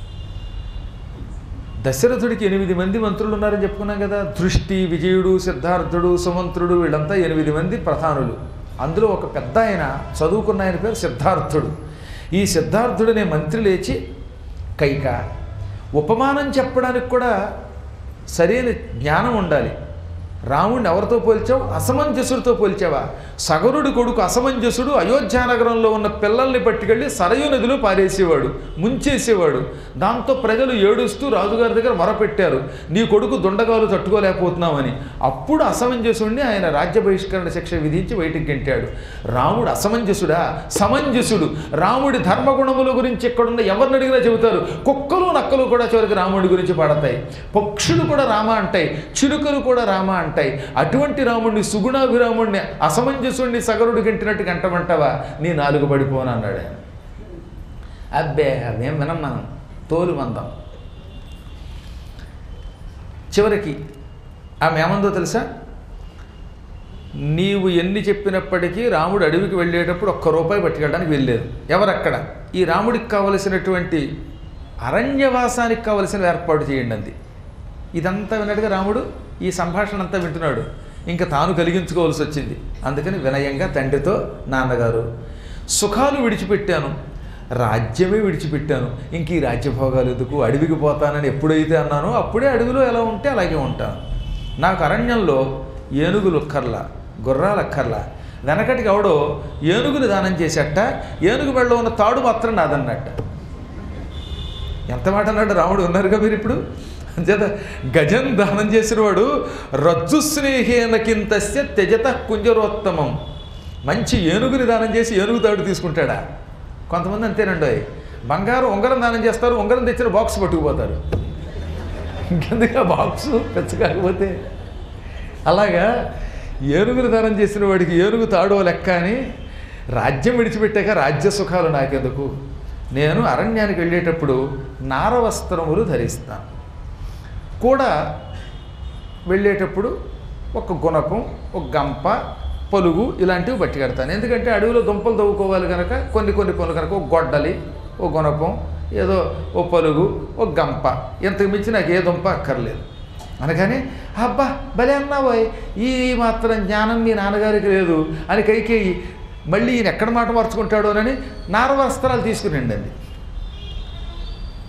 దశరథుడికి ఎనిమిది మంది మంత్రులు ఉన్నారని చెప్పుకున్నాం కదా దృష్టి విజయుడు సిద్ధార్థుడు సుమంత్రుడు వీళ్ళంతా ఎనిమిది మంది ప్రధానులు అందులో ఒక పెద్ద ఆయన చదువుకున్న ఆయన పేరు సిద్ధార్థుడు ఈ సిద్ధార్థుడనే మంత్రి లేచి కైక ఉపమానం చెప్పడానికి కూడా సరైన జ్ఞానం ఉండాలి రాముడిని ఎవరితో పోల్చావు అసమంజసుడితో పోల్చావా సగరుడి కొడుకు అసమంజసుడు అయోధ్య నగరంలో ఉన్న పిల్లల్ని పట్టుకెళ్ళి సరయు నదిలో పారేసేవాడు ముంచేసేవాడు దాంతో ప్రజలు ఏడుస్తూ రాజుగారి దగ్గర మొరపెట్టారు నీ కొడుకు దుండగాలు తట్టుకోలేకపోతున్నామని అప్పుడు అసమంజసుడిని ఆయన రాజ్య బహిష్కరణ శిక్ష విధించి బయటికి గెంటాడు రాముడు అసమంజసుడా సమంజసుడు రాముడి ధర్మగుణముల గురించి ఎక్కడున్న ఎవరిని అడిగినా చెబుతారు కుక్కలు నక్కలు కూడా చివరికి రాముడి గురించి పాడతాయి పక్షులు కూడా రామ అంటాయి చిలుకలు కూడా రామ అంటాయి అటువంటి రాముడిని సుగుణాభిరాముడిని అసమంజసుడిని సగరుడు గంటినట్టు గంటమంటావా నీ నాలుగు పడిపోను అన్నాడు ఆయన అబ్బే అవేం వినం మనం తోలు మందం చివరికి ఆమె ఏమందో తెలుసా నీవు ఎన్ని చెప్పినప్పటికీ రాముడు అడవికి వెళ్ళేటప్పుడు ఒక్క రూపాయి పట్టుకెళ్ళడానికి వెళ్ళలేదు ఎవరక్కడ ఈ రాముడికి కావలసినటువంటి అరణ్యవాసానికి కావలసిన ఏర్పాటు చేయండి అంది ఇదంతా విన్నట్టుగా రాముడు ఈ సంభాషణ అంతా వింటున్నాడు ఇంకా తాను కలిగించుకోవాల్సి వచ్చింది అందుకని వినయంగా తండ్రితో నాన్నగారు సుఖాలు విడిచిపెట్టాను రాజ్యమే విడిచిపెట్టాను ఇంక ఈ రాజ్యభోగాలు ఎందుకు అడవికి పోతానని ఎప్పుడైతే అన్నానో అప్పుడే అడవిలో ఎలా ఉంటే అలాగే ఉంటాను నాకు అరణ్యంలో ఏనుగులు అక్కర్లా గుర్రాలు అక్కర్లా వెనకటికి ఎవడో ఏనుగుని దానం చేసేట ఏనుగు మెడలో ఉన్న తాడు మాత్రం నాదన్నట్ట ఎంత మాట అన్నాడు రాముడు ఉన్నారుగా మీరు ఇప్పుడు అంచేత గజం దానం చేసినవాడు రజ్జు స్నేహేనకింతస్య త్యజత కుంజరోత్తమం మంచి ఏనుగుని దానం చేసి ఏనుగు తాడు తీసుకుంటాడా కొంతమంది అంతేనండి బంగారం ఉంగరం దానం చేస్తారు ఉంగరం తెచ్చిన బాక్స్ పట్టుకుపోతారు ఇంకెందుకు ఆ బాక్సు పెచ్చకాకపోతే అలాగా ఏనుగుని దానం చేసిన వాడికి ఏనుగు తాడో లెక్క అని రాజ్యం విడిచిపెట్టాక రాజ్య సుఖాలు నాకెందుకు నేను అరణ్యానికి వెళ్ళేటప్పుడు నారవస్త్రములు ధరిస్తాను కూడా వెళ్ళేటప్పుడు ఒక గుణకం ఒక గంప పలుగు ఇలాంటివి పట్టుకెడతాను ఎందుకంటే అడవిలో దుంపలు తవ్వుకోవాలి కనుక కొన్ని కొన్ని పనులు కనుక ఒక గొడ్డలి ఓ గుణకం ఏదో ఓ పలుగు ఒక గంప ఇంతకు మించి నాకు ఏ దుంప అక్కర్లేదు అనగానే అబ్బా భలే అన్నావోయ్ ఈ మాత్రం జ్ఞానం మీ నాన్నగారికి లేదు అని కైకేయి మళ్ళీ ఈయన ఎక్కడ మాట మార్చుకుంటాడోనని నార వస్త్రాలు తీసుకుని అండి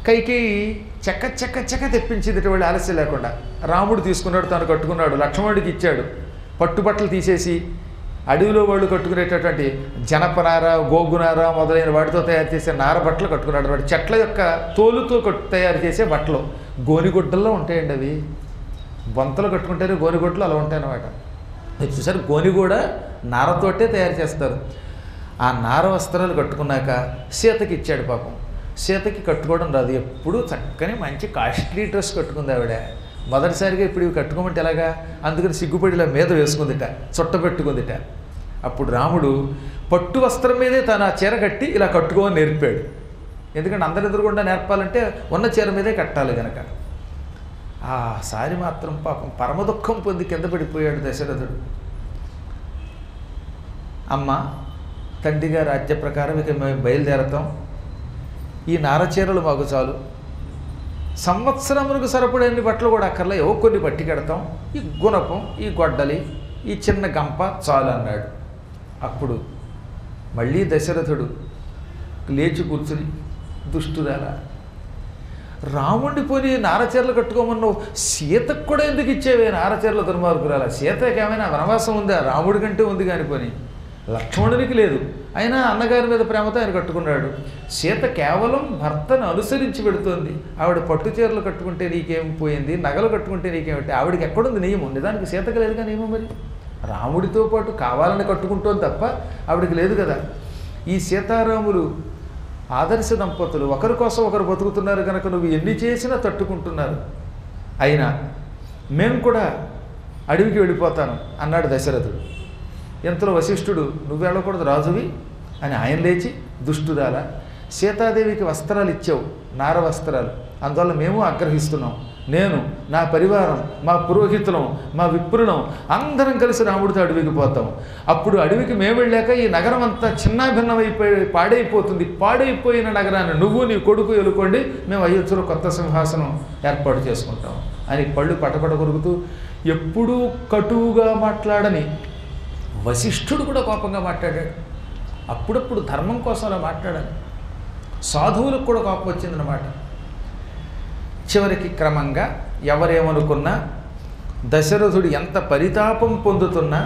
కైకి చెక్క చెక్క చెక్క తెప్పించింది వాళ్ళు ఆలస్యం లేకుండా రాముడు తీసుకున్నాడు తాను కట్టుకున్నాడు లక్ష్మణుడికి ఇచ్చాడు పట్టుబట్టలు తీసేసి అడవిలో వాళ్ళు కట్టుకునేటటువంటి జనపనార గోగునార మొదలైన వాటితో తయారు చేసే నార బట్టలు కట్టుకున్నాడు వాడు చెట్ల యొక్క తోలుతో కట్టు తయారు చేసే బట్టలు గోనిగుడ్డల్లో ఉంటాయండి అవి బొంతలు కట్టుకుంటారు గోనిగుడ్డలు అలా ఉంటాయి అన్నమాట మీరు చూసారు గోని కూడా నారతోటే తయారు చేస్తారు ఆ నార వస్త్రాలు కట్టుకున్నాక సీతకి ఇచ్చాడు పాపం సీతకి కట్టుకోవడం రాదు ఎప్పుడు చక్కని మంచి కాస్ట్లీ డ్రెస్ కట్టుకుంది ఆవిడ మొదటిసారిగా ఇప్పుడు ఇవి కట్టుకోమంటే ఎలాగా అందుకని సిగ్గుపడి ఇలా మీద వేసుకుందిట చుట్ట పెట్టుకుందిట అప్పుడు రాముడు పట్టు వస్త్రం మీదే తన చీర కట్టి ఇలా కట్టుకోమని నేర్పాడు ఎందుకంటే అందరి ఎదురుగుండా నేర్పాలంటే ఉన్న చీర మీదే కట్టాలి కనుక ఆ సారి మాత్రం పాపం పరమ దుఃఖం పొంది కింద పడిపోయాడు దశరథుడు అమ్మ తండ్రిగా రాజ్య ప్రకారం ఇక మేము బయలుదేరతాం ఈ నారచీరలు మాకు చాలు సంవత్సరములకు సరిపడేన్ని బట్టలు కూడా అక్కర్లే ఏవో కొన్ని పట్టి కడతాం ఈ గుణపం ఈ గొడ్డలి ఈ చిన్న గంప చాలు అన్నాడు అప్పుడు మళ్ళీ దశరథుడు లేచి కూర్చుని దుష్టురాలా రాముడిని పోని నారచీరలు కట్టుకోమన్నావు సీతకు కూడా ఎందుకు ఇచ్చేవే నారచీరల దుర్మార్గురాల సీతకి ఏమైనా వనవాసం ఉందా రాముడి కంటే ఉంది కాని పోని లక్ష్మణునికి లేదు అయినా అన్నగారి మీద ప్రేమతో ఆయన కట్టుకున్నాడు సీత కేవలం భర్తను అనుసరించి పెడుతోంది ఆవిడ పట్టు చీరలు కట్టుకుంటే నీకేం పోయింది నగలు కట్టుకుంటే నీకేమిటి ఆవిడకి ఎక్కడుంది నియమం నిజానికి సీతకి లేదుగా నియమం మరి రాముడితో పాటు కావాలని కట్టుకుంటోంది తప్ప ఆవిడకి లేదు కదా ఈ సీతారాములు ఆదర్శ దంపతులు ఒకరి కోసం ఒకరు బతుకుతున్నారు కనుక నువ్వు ఎన్ని చేసినా తట్టుకుంటున్నారు అయినా మేము కూడా అడవికి వెళ్ళిపోతాను అన్నాడు దశరథుడు ఎంతలో వశిష్ఠుడు నువ్వు వెళ్ళకూడదు రాజువి అని ఆయన లేచి దుష్టురాల సీతాదేవికి వస్త్రాలు ఇచ్చావు నార వస్త్రాలు అందువల్ల మేము ఆగ్రహిస్తున్నాం నేను నా పరివారం మా పురోహితులం మా విప్రులం అందరం కలిసి రాముడితో అడవికి పోతాం అప్పుడు అడవికి మేము వెళ్ళాక ఈ నగరం అంతా చిన్నాభిన్నమైపోయి పాడైపోతుంది పాడైపోయిన నగరాన్ని నువ్వు నీ కొడుకు ఎలుకోండి మేము అయోధ్యలో కొత్త సింహాసనం ఏర్పాటు చేసుకుంటాం అని పళ్ళు పటపట కొరుకుతూ ఎప్పుడూ కటువుగా మాట్లాడని వశిష్ఠుడు కూడా కోపంగా మాట్లాడాడు అప్పుడప్పుడు ధర్మం కోసం అలా మాట్లాడాలి సాధువులకు కూడా కోపం వచ్చిందనమాట చివరికి క్రమంగా ఎవరేమనుకున్నా దశరథుడు ఎంత పరితాపం పొందుతున్నా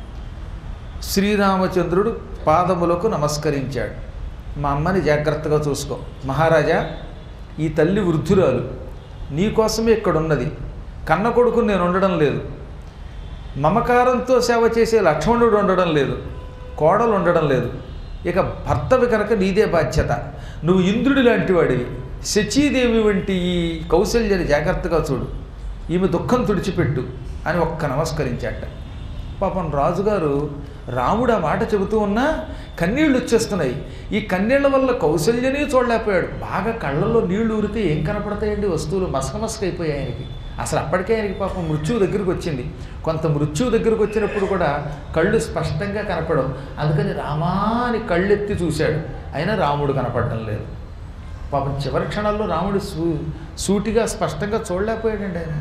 శ్రీరామచంద్రుడు పాదములకు నమస్కరించాడు మా అమ్మని జాగ్రత్తగా చూసుకో మహారాజా ఈ తల్లి వృద్ధురాలు నీకోసమే ఇక్కడ ఉన్నది కన్న కొడుకు నేను ఉండడం లేదు మమకారంతో సేవ చేసే లక్ష్మణుడు ఉండడం లేదు కోడలు ఉండడం లేదు ఇక భర్తవి కనుక నీదే బాధ్యత నువ్వు ఇంద్రుడి లాంటి వాడివి శచీదేవి వంటి ఈ కౌశల్యని జాగ్రత్తగా చూడు ఈమె దుఃఖం తుడిచిపెట్టు అని ఒక్క నమస్కరించాట పాపం రాజుగారు రాముడు ఆ మాట చెబుతూ ఉన్నా కన్నీళ్ళు వచ్చేస్తున్నాయి ఈ కన్నీళ్ల వల్ల కౌశల్యని చూడలేకపోయాడు బాగా కళ్ళల్లో నీళ్లు ఊరితే ఏం కనపడతాయండి వస్తువులు మసక మసక అయిపోయాయి ఆయనకి అసలు అప్పటికే ఆయనకి పాపం మృత్యువు దగ్గరికి వచ్చింది కొంత మృత్యువు దగ్గరికి వచ్చినప్పుడు కూడా కళ్ళు స్పష్టంగా కనపడవు అందుకని రామాని కళ్ళెత్తి చూశాడు అయినా రాముడు కనపడటం లేదు పాపం చివరి క్షణాల్లో రాముడు సూ సూటిగా స్పష్టంగా చూడలేకపోయాడండి ఆయన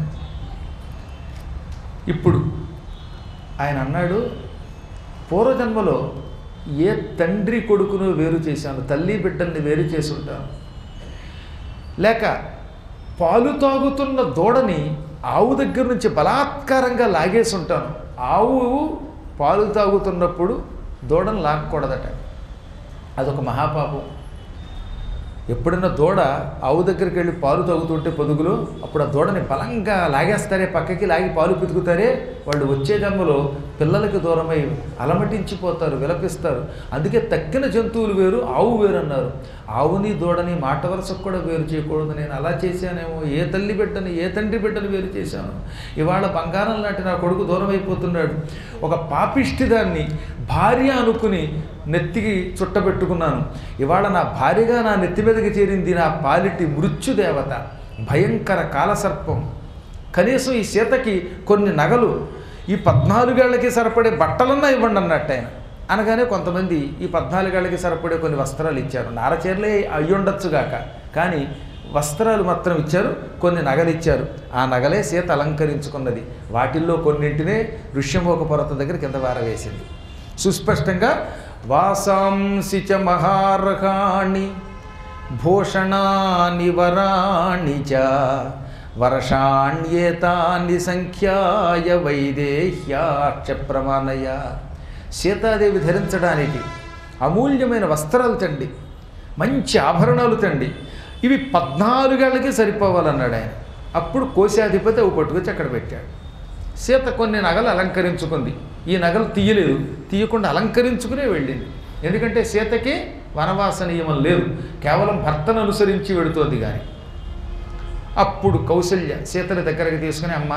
ఇప్పుడు ఆయన అన్నాడు పూర్వజన్మలో ఏ తండ్రి కొడుకును వేరు చేశాను తల్లి బిడ్డల్ని వేరు చేసి ఉంటాను లేక పాలు తాగుతున్న దూడని ఆవు దగ్గర నుంచి బలాత్కారంగా లాగేసి ఉంటాను ఆవు పాలు తాగుతున్నప్పుడు దూడను లాక్కూడదట అదొక మహాపాపం ఎప్పుడైనా దూడ ఆవు దగ్గరికి వెళ్ళి పాలు తాగుతుంటే పొదుగులో అప్పుడు ఆ దూడని బలంగా లాగేస్తారే పక్కకి లాగి పాలు పితుకుతారే వాళ్ళు వచ్చే జన్మలో పిల్లలకి దూరమై అలమటించిపోతారు విలపిస్తారు అందుకే తక్కిన జంతువులు వేరు ఆవు వేరు అన్నారు ఆవుని దూడని మాట వరుసకు కూడా వేరు చేయకూడదు నేను అలా చేశానేమో ఏ తల్లి బిడ్డని ఏ తండ్రి బిడ్డని వేరు చేశాను ఇవాళ బంగారం లాంటి నా కొడుకు దూరం అయిపోతున్నాడు ఒక పాపిష్టి దాన్ని భార్య అనుకుని నెత్తికి చుట్టబెట్టుకున్నాను ఇవాళ నా భార్యగా నా నెత్తి మీదకి చేరింది నా పాలిటి మృత్యుదేవత భయంకర కాలసర్పం కనీసం ఈ సీతకి కొన్ని నగలు ఈ పద్నాలుగేళ్లకి సరిపడే బట్టలన్నా ఇవ్వండి అన్నట్టు ఆయన అనగానే కొంతమంది ఈ పద్నాలుగేళ్లకి సరిపడే కొన్ని వస్త్రాలు ఇచ్చారు నారచీరలే అయ్యుండొచ్చుగాక కానీ వస్త్రాలు మాత్రం ఇచ్చారు కొన్ని నగలు ఇచ్చారు ఆ నగలే సీత అలంకరించుకున్నది వాటిల్లో కొన్నింటినే ఋష్యమోక పర్వత దగ్గర కింద వారవేసింది సుస్పష్టంగా వాసాంసి చ మహార్హాణి భూషణాని వరాణి చ వర్షాణ్యేతాని సంఖ్యాయ వైదేహ్యాక్ష ప్రమాణయ సీతాదేవి ధరించడానికి అమూల్యమైన వస్త్రాలు తండి మంచి ఆభరణాలు తండి ఇవి పద్నాలుగేళ్ళకి సరిపోవాలన్నాడు ఆయన అప్పుడు కోశాధిపతి అవి పట్టుకొచ్చి అక్కడ పెట్టాడు సీత కొన్ని నగలు అలంకరించుకుంది ఈ నగలు తీయలేదు తీయకుండా అలంకరించుకునే వెళ్ళింది ఎందుకంటే సీతకి వనవాస నియమం లేదు కేవలం భర్తను అనుసరించి వెడుతోంది కానీ అప్పుడు కౌసల్య సీతని దగ్గరకు తీసుకుని అమ్మ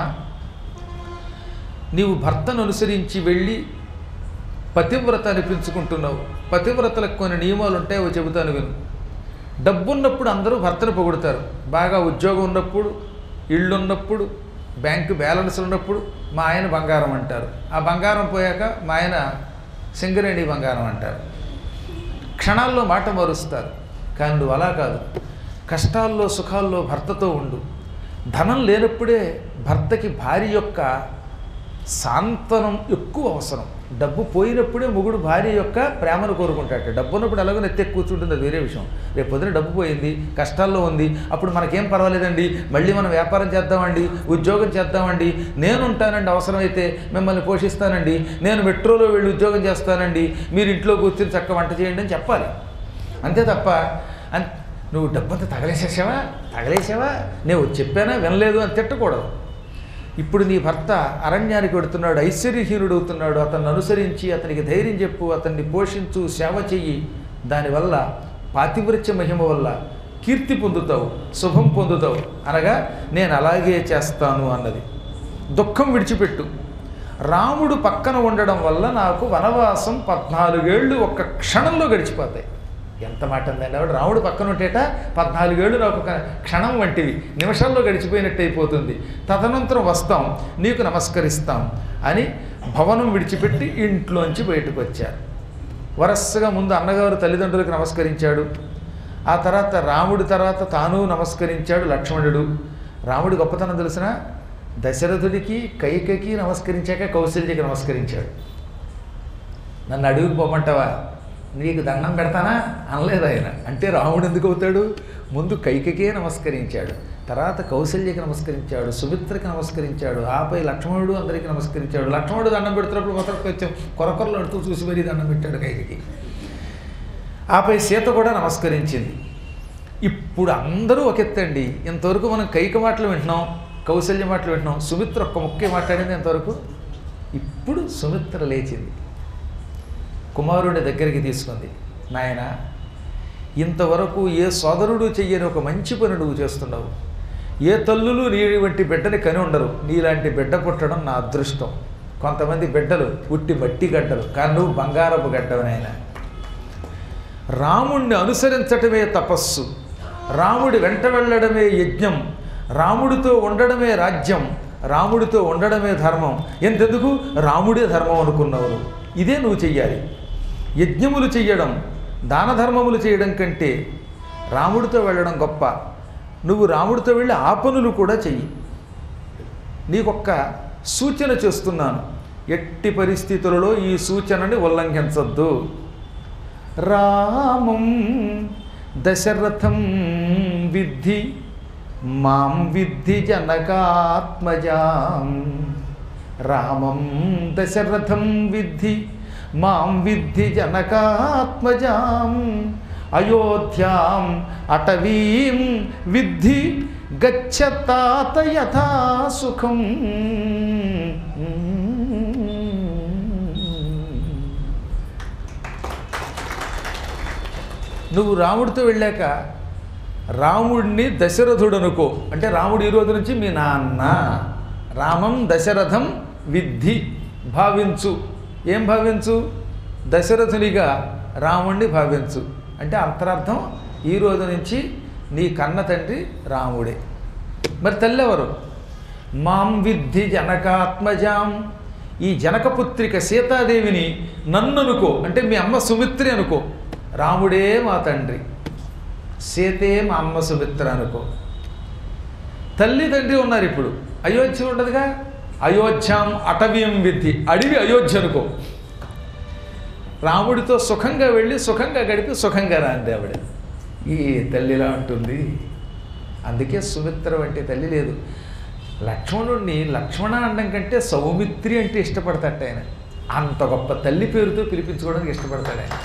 నీవు భర్తను అనుసరించి వెళ్ళి పతివ్రత అనిపించుకుంటున్నావు పతివ్రతలకు కొన్ని నియమాలు ఉంటాయి అవి చెబుతాను విను డబ్బున్నప్పుడు అందరూ భర్తను పొగుడుతారు బాగా ఉద్యోగం ఉన్నప్పుడు ఇళ్ళు ఉన్నప్పుడు బ్యాంకు బ్యాలెన్స్ ఉన్నప్పుడు మా ఆయన బంగారం అంటారు ఆ బంగారం పోయాక మా ఆయన సింగరేణి బంగారం అంటారు క్షణాల్లో మాట మారుస్తారు కానీ నువ్వు అలా కాదు కష్టాల్లో సుఖాల్లో భర్తతో ఉండు ధనం లేనప్పుడే భర్తకి భార్య యొక్క సాంతనం ఎక్కువ అవసరం డబ్బు పోయినప్పుడే మొగుడు భార్య యొక్క ప్రేమను కోరుకుంటాడు డబ్బు ఉన్నప్పుడు ఎలాగో నెత్తి ఎక్కువ కూర్చుంటుంది అది వేరే విషయం రేపు పొద్దున డబ్బు పోయింది కష్టాల్లో ఉంది అప్పుడు మనకేం పర్వాలేదండి మళ్ళీ మనం వ్యాపారం చేద్దామండి ఉద్యోగం చేద్దామండి నేను ఉంటానండి అవసరమైతే మిమ్మల్ని పోషిస్తానండి నేను మెట్రోలో వెళ్ళి ఉద్యోగం చేస్తానండి మీరు ఇంట్లో కూర్చుని చక్క వంట చేయండి అని చెప్పాలి అంతే తప్ప అన్ నువ్వు డబ్బంతా తగలేసేసావా తగలేసావా నేను చెప్పానా వినలేదు అని తిట్టకూడదు ఇప్పుడు నీ భర్త అరణ్యానికి వెడుతున్నాడు ఐశ్వర్యహీనుడు అవుతున్నాడు అతన్ని అనుసరించి అతనికి ధైర్యం చెప్పు అతన్ని పోషించు సేవ చెయ్యి దానివల్ల పాతివృత్య మహిమ వల్ల కీర్తి పొందుతావు శుభం పొందుతావు అనగా నేను అలాగే చేస్తాను అన్నది దుఃఖం విడిచిపెట్టు రాముడు పక్కన ఉండడం వల్ల నాకు వనవాసం పద్నాలుగేళ్ళు ఒక్క క్షణంలో గడిచిపోతాయి ఎంత మాట ఉందండి ఆవిడ రాముడు పక్కన ఉంటేట పద్నాలుగేళ్ళు నాకు ఒక క్షణం వంటివి నిమిషాల్లో గడిచిపోయినట్టు అయిపోతుంది తదనంతరం వస్తాం నీకు నమస్కరిస్తాం అని భవనం విడిచిపెట్టి ఇంట్లోంచి బయటకు వచ్చారు వరసగా ముందు అన్నగారు తల్లిదండ్రులకు నమస్కరించాడు ఆ తర్వాత రాముడి తర్వాత తాను నమస్కరించాడు లక్ష్మణుడు రాముడి గొప్పతనం తెలిసిన దశరథుడికి కైకకి నమస్కరించాక కౌశల్యకి నమస్కరించాడు నన్ను అడుగుకు పోమంటావా నీకు దండం పెడతానా అనలేదు ఆయన అంటే రాముడు ఎందుకు అవుతాడు ముందు కైకకే నమస్కరించాడు తర్వాత కౌశల్యకి నమస్కరించాడు సుమిత్రకి నమస్కరించాడు ఆపై లక్ష్మణుడు అందరికీ నమస్కరించాడు లక్ష్మణుడు దండం పెడుతున్నప్పుడు మొదటి కొంచెం కొరకొరలు అడుతూ చూసి మరీ దండం పెట్టాడు కైకకి ఆపై సీత కూడా నమస్కరించింది ఇప్పుడు అందరూ ఒక ఎత్తండి ఇంతవరకు మనం కైక మాటలు వింటున్నాం కౌశల్య మాటలు వింటున్నాం సుమిత్ర ఒక్క ముక్కే మాట్లాడింది ఇంతవరకు ఇప్పుడు సుమిత్ర లేచింది కుమారుడి దగ్గరికి తీసుకుంది నాయన ఇంతవరకు ఏ సోదరుడు చెయ్యని ఒక మంచి పని నువ్వు చేస్తున్నావు ఏ తల్లులు నీ వంటి బిడ్డని కని ఉండరు నీలాంటి బిడ్డ పుట్టడం నా అదృష్టం కొంతమంది బిడ్డలు ఉట్టి మట్టి గడ్డలు కానీ నువ్వు బంగారపు గడ్డవు నాయన రాముణ్ణి అనుసరించటమే తపస్సు రాముడి వెంట వెళ్ళడమే యజ్ఞం రాముడితో ఉండడమే రాజ్యం రాముడితో ఉండడమే ధర్మం ఎంతెందుకు రాముడే ధర్మం అనుకున్నావు నువ్వు. ఇదే నువ్వు చెయ్యాలి యజ్ఞములు చెయ్యడం దాన ధర్మములు చేయడం కంటే రాముడితో వెళ్ళడం గొప్ప నువ్వు రాముడితో వెళ్ళి ఆ పనులు కూడా చెయ్యి నీకొక్క సూచన చేస్తున్నాను ఎట్టి పరిస్థితులలో ఈ సూచనని ఉల్లంఘించద్దు రామం దశరథం విద్ధి మాం విద్ధి జనకాత్మజాం రామం దశరథం విద్ధి మాం విద్ధి జనకాత్మజాం అయోధ్యాం అటవీం విద్ధి గచ్చతాత యథా సుఖం నువ్వు రాముడితో వెళ్ళాక రాముడిని దశరథుడు అనుకో అంటే రాముడు ఈ రోజు నుంచి మీ నాన్న రామం దశరథం విద్ధి భావించు ఏం భావించు దశరథునిగా రాముణ్ణి భావించు అంటే అంతరార్థం ఈ రోజు నుంచి నీ కన్న తండ్రి రాముడే మరి తల్లెవరు మాం విద్ధి జనకాత్మజాం ఈ జనకపుత్రిక సీతాదేవిని నన్ను అనుకో అంటే మీ అమ్మ సుమిత్రి అనుకో రాముడే మా తండ్రి సీతే మా అమ్మ సుమిత్ర అనుకో తల్లి తండ్రి ఉన్నారు ఇప్పుడు అయోధ్య ఉండదుగా అయోధ్యాం అటవీయం విద్ధి అడవి అయోధ్య అనుకో రాముడితో సుఖంగా వెళ్ళి సుఖంగా గడిపి సుఖంగా రాంది ఆవిడ ఈ తల్లిలా ఉంటుంది అందుకే సుమిత్ర వంటి తల్లి లేదు లక్ష్మణుడిని లక్ష్మణ అనడం కంటే సౌమిత్రి అంటే ఇష్టపడతాడు ఆయన అంత గొప్ప తల్లి పేరుతో పిలిపించుకోవడానికి ఇష్టపడతాడు ఆయన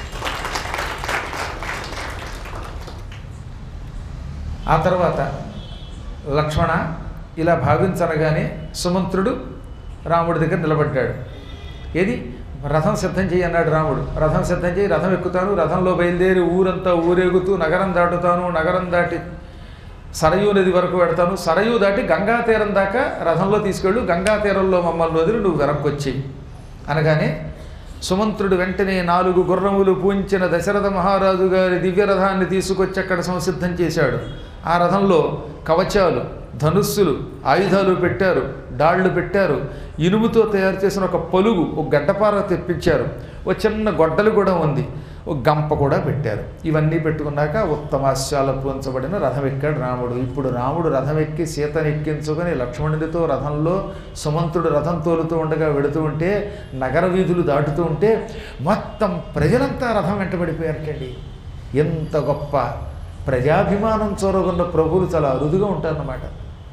ఆ తర్వాత లక్ష్మణ ఇలా భావించనగానే సుమంత్రుడు రాముడి దగ్గర నిలబడ్డాడు ఏది రథం సిద్ధం చేయి అన్నాడు రాముడు రథం సిద్ధం చేయి రథం ఎక్కుతాను రథంలో బయలుదేరి ఊరంతా ఊరేగుతూ నగరం దాటుతాను నగరం దాటి సరయూ నది వరకు పెడతాను సరయూ దాటి గంగా తీరం దాకా రథంలో తీసుకెళ్ళు గంగా తీరంలో మమ్మల్ని వదిలి నువ్వు వెనక్కి వచ్చేయి అనగానే సుమంత్రుడు వెంటనే నాలుగు గుర్రములు పూంచిన దశరథ మహారాజు గారి దివ్య రథాన్ని తీసుకొచ్చి అక్కడ సంసిద్ధం చేశాడు ఆ రథంలో కవచాలు ధనుస్సులు ఆయుధాలు పెట్టారు డాళ్ళు పెట్టారు ఇనుముతో తయారు చేసిన ఒక పలుగు ఒక గడ్డపార తెప్పించారు ఒక చిన్న గొడ్డలు కూడా ఉంది ఒక గంప కూడా పెట్టారు ఇవన్నీ పెట్టుకున్నాక ఉత్తమాశ్యాలకు ఉంచబడిన రథం ఎక్కాడు రాముడు ఇప్పుడు రాముడు రథం ఎక్కి సీతను ఎక్కించుకొని లక్ష్మణుడితో రథంలో సుమంతుడు రథం తోలుతూ ఉండగా వెడుతూ ఉంటే నగర వీధులు దాటుతూ ఉంటే మొత్తం ప్రజలంతా రథం వెంటబడిపోయారటండి ఎంత గొప్ప ప్రజాభిమానం చొరగొన్న ప్రభువులు చాలా అరుదుగా ఉంటారన్నమాట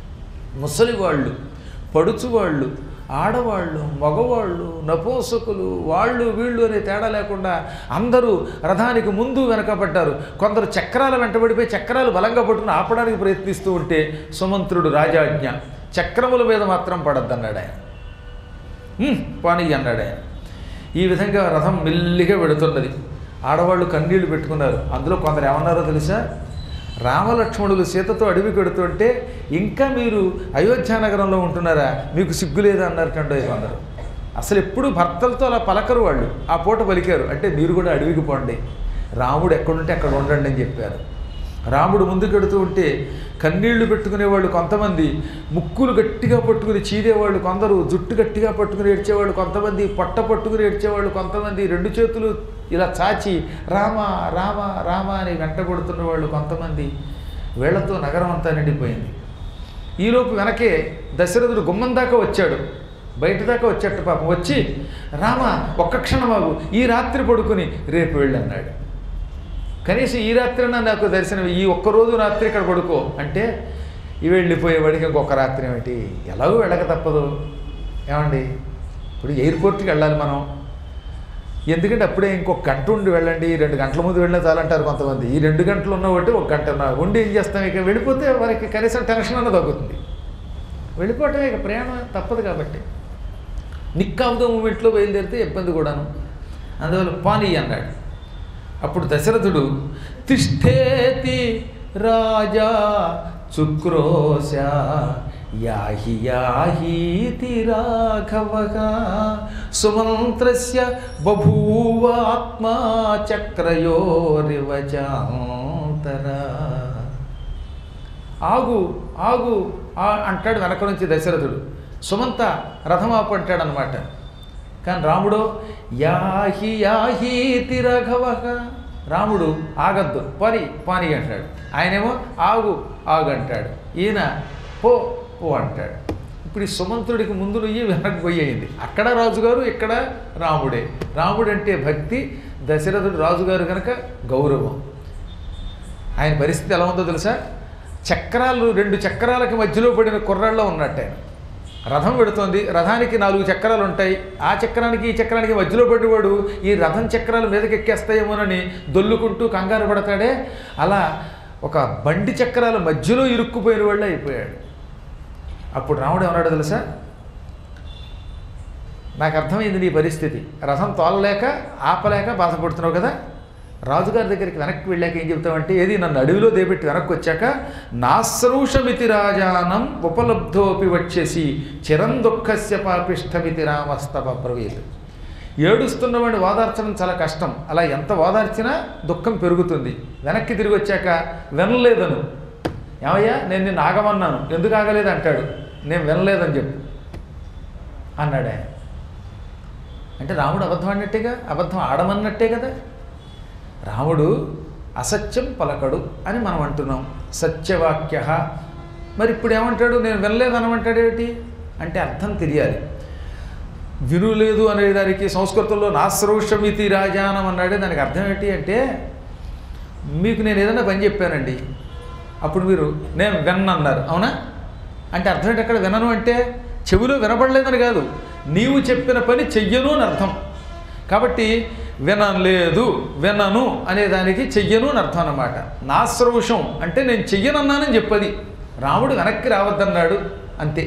ముసలి వాళ్ళు పడుచు వాళ్ళు ఆడవాళ్ళు మగవాళ్ళు నపోసకులు వాళ్ళు వీళ్ళు అనే తేడా లేకుండా అందరూ రథానికి ముందు వెనకబడ్డారు కొందరు చక్రాల వెంటబడిపోయి చక్రాలు బలంగా పట్టుకుని ఆపడానికి ప్రయత్నిస్తూ ఉంటే సుమంత్రుడు రాజాజ్ఞ చక్రముల మీద మాత్రం పడద్దన్నాడు ఆయన "ఉమ్, పానీ అన్నాడు ఆయన ఈ విధంగా రథం మెల్లిగా వెడుతున్నది ఆడవాళ్ళు కన్నీళ్లు పెట్టుకున్నారు అందులో కొందరు ఏమన్నారో తెలుసా రామలక్ష్మణులు సీతతో అడవికి వెడుతుంటే ఇంకా మీరు అయోధ్య నగరంలో ఉంటున్నారా మీకు సిగ్గు లేదా అన్నారటండో కొందరు అసలు ఎప్పుడు భర్తలతో అలా పలకరు వాళ్ళు ఆ పూట పలికారు అంటే మీరు కూడా అడవికి పోండి రాముడు ఎక్కడుంటే అక్కడ ఉండండి అని చెప్పారు రాముడు ముందుకెడుతూ ఉంటే కన్నీళ్లు పెట్టుకునేవాళ్ళు కొంతమంది ముక్కులు గట్టిగా పట్టుకుని చీదేవాళ్ళు కొందరు జుట్టు గట్టిగా పట్టుకుని ఏడ్చేవాళ్ళు కొంతమంది పొట్ట పట్టుకుని ఏడ్చేవాళ్ళు కొంతమంది రెండు చేతులు ఇలా చాచి రామ రామ రామ అని వెంటబడుతున్న వాళ్ళు కొంతమంది వీళ్లతో నగరం అంతా నిండిపోయింది ఈలోపు వెనకే దశరథుడు గుమ్మం దాకా వచ్చాడు బయట దాకా వచ్చేట పాపం వచ్చి రామ ఒక్క క్షణం ఆగు ఈ రాత్రి పడుకుని రేపు వెళ్ళన్నాడు కనీసం ఈ రాత్రిన నాకు దర్శనం ఈ ఒక్కరోజు రాత్రి ఇక్కడ పడుకో అంటే ఇవి వెళ్ళిపోయేవాడికి ఇంకొక రాత్రి ఏమిటి ఎలాగో వెళ్ళక తప్పదు ఏమండి ఇప్పుడు ఎయిర్పోర్ట్కి వెళ్ళాలి మనం ఎందుకంటే అప్పుడే ఇంకొక గంట ఉండి వెళ్ళండి రెండు గంటల ముందు వెళ్ళినా చాలంటారు కొంతమంది ఈ రెండు గంటలు ఉన్న ఒకటి ఒక గంట ఉన్న ఉండి ఏం చేస్తాం ఇక వెళ్ళిపోతే వారికి కనీసం టెన్షన్ అన్న తగ్గుతుంది వెళ్ళిపోవటమే ఇక ప్రయాణం తప్పదు కాబట్టి నిక్కాబ్ద మూమెంట్లో బయలుదేరితే ఇబ్బంది కూడాను అందువల్ల పానీ అన్నాడు అప్పుడు దశరథుడు తిష్టేతి రాజా చుక్రోశ యాహి యాహీతి రాఘవగా సుమంత్రస్య బభూవాత్మా చక్రయోరివచాంతరా ఆగు ఆగు ఆ అంటాడు వెనక నుంచి దశరథుడు సుమంత రథమాపు అంటాడు అనమాట కానీ రాముడు యాహి యాహీతి రఘవ రాముడు ఆగద్దు పని పాని అంటాడు ఆయనేమో ఆగు ఆగు అంటాడు ఈయన పో పో అంటాడు ఇప్పుడు ఈ సుమంతుడికి ముందు నుయ్యి వెనక్కి పోయేయింది అక్కడ రాజుగారు ఇక్కడ రాముడే రాముడు అంటే భక్తి దశరథుడు రాజుగారు కనుక గౌరవం ఆయన పరిస్థితి ఎలా ఉందో తెలుసా చక్రాలు రెండు చక్రాలకి మధ్యలో పడిన కుర్రాళ్ళలో ఉన్నట్టు ఆయన రథం పెడుతోంది రథానికి నాలుగు చక్రాలు ఉంటాయి ఆ చక్రానికి ఈ చక్రానికి మధ్యలో పడివాడు ఈ రథం చక్రాలు మీదకి ఎక్కేస్తాయేమోనని దొల్లుకుంటూ కంగారు పడతాడే అలా ఒక బండి చక్రాల మధ్యలో ఇరుక్కుపోయిన వాళ్ళు అయిపోయాడు అప్పుడు రాముడు ఏమన్నాడు తెలుసా నాకు అర్థమైంది నీ పరిస్థితి రథం తోలలేక ఆపలేక బాధపడుతున్నావు కదా రాజుగారి దగ్గరికి వెనక్కి వెళ్ళాక ఏం చెప్తామంటే ఏది నన్ను అడవిలో దేపెట్టి వెనక్కి వచ్చాక నాశ్రౌషమితి రాజానం ఉపలబ్ధోపి వచ్చేసి చిరం దుఃఖస్య పాపిష్టమితి రామస్తవ బ్రవీత్ ఏడుస్తున్నవాడిని ఓదార్చడం చాలా కష్టం అలా ఎంత ఓదార్చినా దుఃఖం పెరుగుతుంది వెనక్కి తిరిగి వచ్చాక వినలేదను ఏమయ్యా నేను నిన్ను ఆగమన్నాను ఎందుకు ఆగలేదు అంటాడు నేను వినలేదని చెప్పు అన్నాడు ఆయన అంటే రాముడు అబద్ధం అన్నట్టేగా అబద్ధం ఆడమన్నట్టే కదా రాముడు అసత్యం పలకడు అని మనం అంటున్నాం సత్యవాక్య మరి ఇప్పుడు ఏమంటాడు నేను వినలేదనమంటాడేమిటి అంటే అర్థం తెలియాలి వినులేదు అనేదానికి సంస్కృతంలో నాశ్రౌషమితి రాజానం అన్నాడే దానికి అర్థం ఏంటి అంటే మీకు నేను ఏదైనా పని చెప్పానండి అప్పుడు మీరు నేను విన్నన్నారు అవునా అంటే అర్థం ఏంటి అక్కడ వినను అంటే చెవిలో వినపడలేదని కాదు నీవు చెప్పిన పని చెయ్యను అని అర్థం కాబట్టి వినలేదు వినను అనే దానికి చెయ్యను అని అర్థం అన్నమాట నా శ్రౌషం అంటే నేను చెయ్యనన్నానని చెప్పది రాముడు వెనక్కి రావద్దన్నాడు అంతే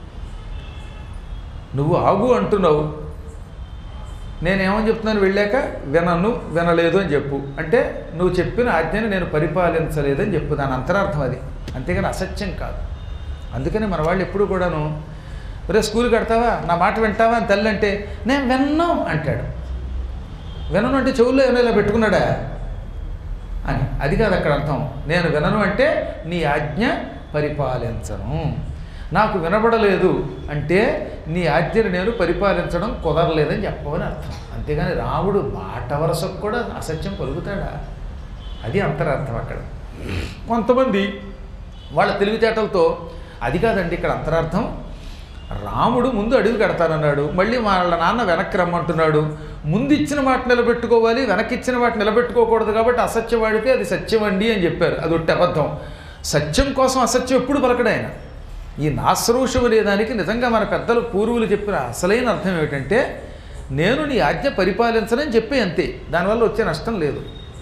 నువ్వు ఆగు అంటున్నావు నేనేమని చెప్తున్నాను వెళ్ళాక వినను వినలేదు అని చెప్పు అంటే నువ్వు చెప్పిన ఆజ్ఞని నేను పరిపాలించలేదని చెప్పు దాని అంతరార్థం అది అంతేగాని అసత్యం కాదు అందుకని మన వాళ్ళు ఎప్పుడు కూడాను రే స్కూల్ కడతావా నా మాట వింటావా అని తల్లి అంటే నేను విన్నాం అంటాడు వినను అంటే చెవుల్లో ఏమైనా ఇలా పెట్టుకున్నాడా అని అది కాదు అక్కడ అర్థం నేను వినను అంటే నీ ఆజ్ఞ పరిపాలించను నాకు వినబడలేదు అంటే నీ ఆజ్ఞను నేను పరిపాలించడం కుదరలేదని చెప్పమని అర్థం అంతేగాని రాముడు మాట వరసకు కూడా అసత్యం పలుకుతాడా అది అంతరార్థం అక్కడ కొంతమంది వాళ్ళ తెలివితేటలతో అది కాదండి ఇక్కడ అంతరార్థం రాముడు ముందు అడుగు కడతానన్నాడు మళ్ళీ వాళ్ళ నాన్న వెనక్కి రమ్మంటున్నాడు ముందు ఇచ్చిన మాట నిలబెట్టుకోవాలి వెనక్కి ఇచ్చిన మాట నిలబెట్టుకోకూడదు కాబట్టి అసత్యం వాడితే అది సత్యం అండి అని చెప్పారు అది ఒట్టి అబద్ధం సత్యం కోసం అసత్యం ఎప్పుడు పలకడు ఆయన ఈ నాశ్రూషం అనే దానికి నిజంగా మన పెద్దలు పూర్వులు చెప్పిన అసలైన అర్థం ఏమిటంటే నేను నీ ఆజ్ఞ పరిపాలించనని చెప్పే అంతే దానివల్ల వచ్చే నష్టం లేదు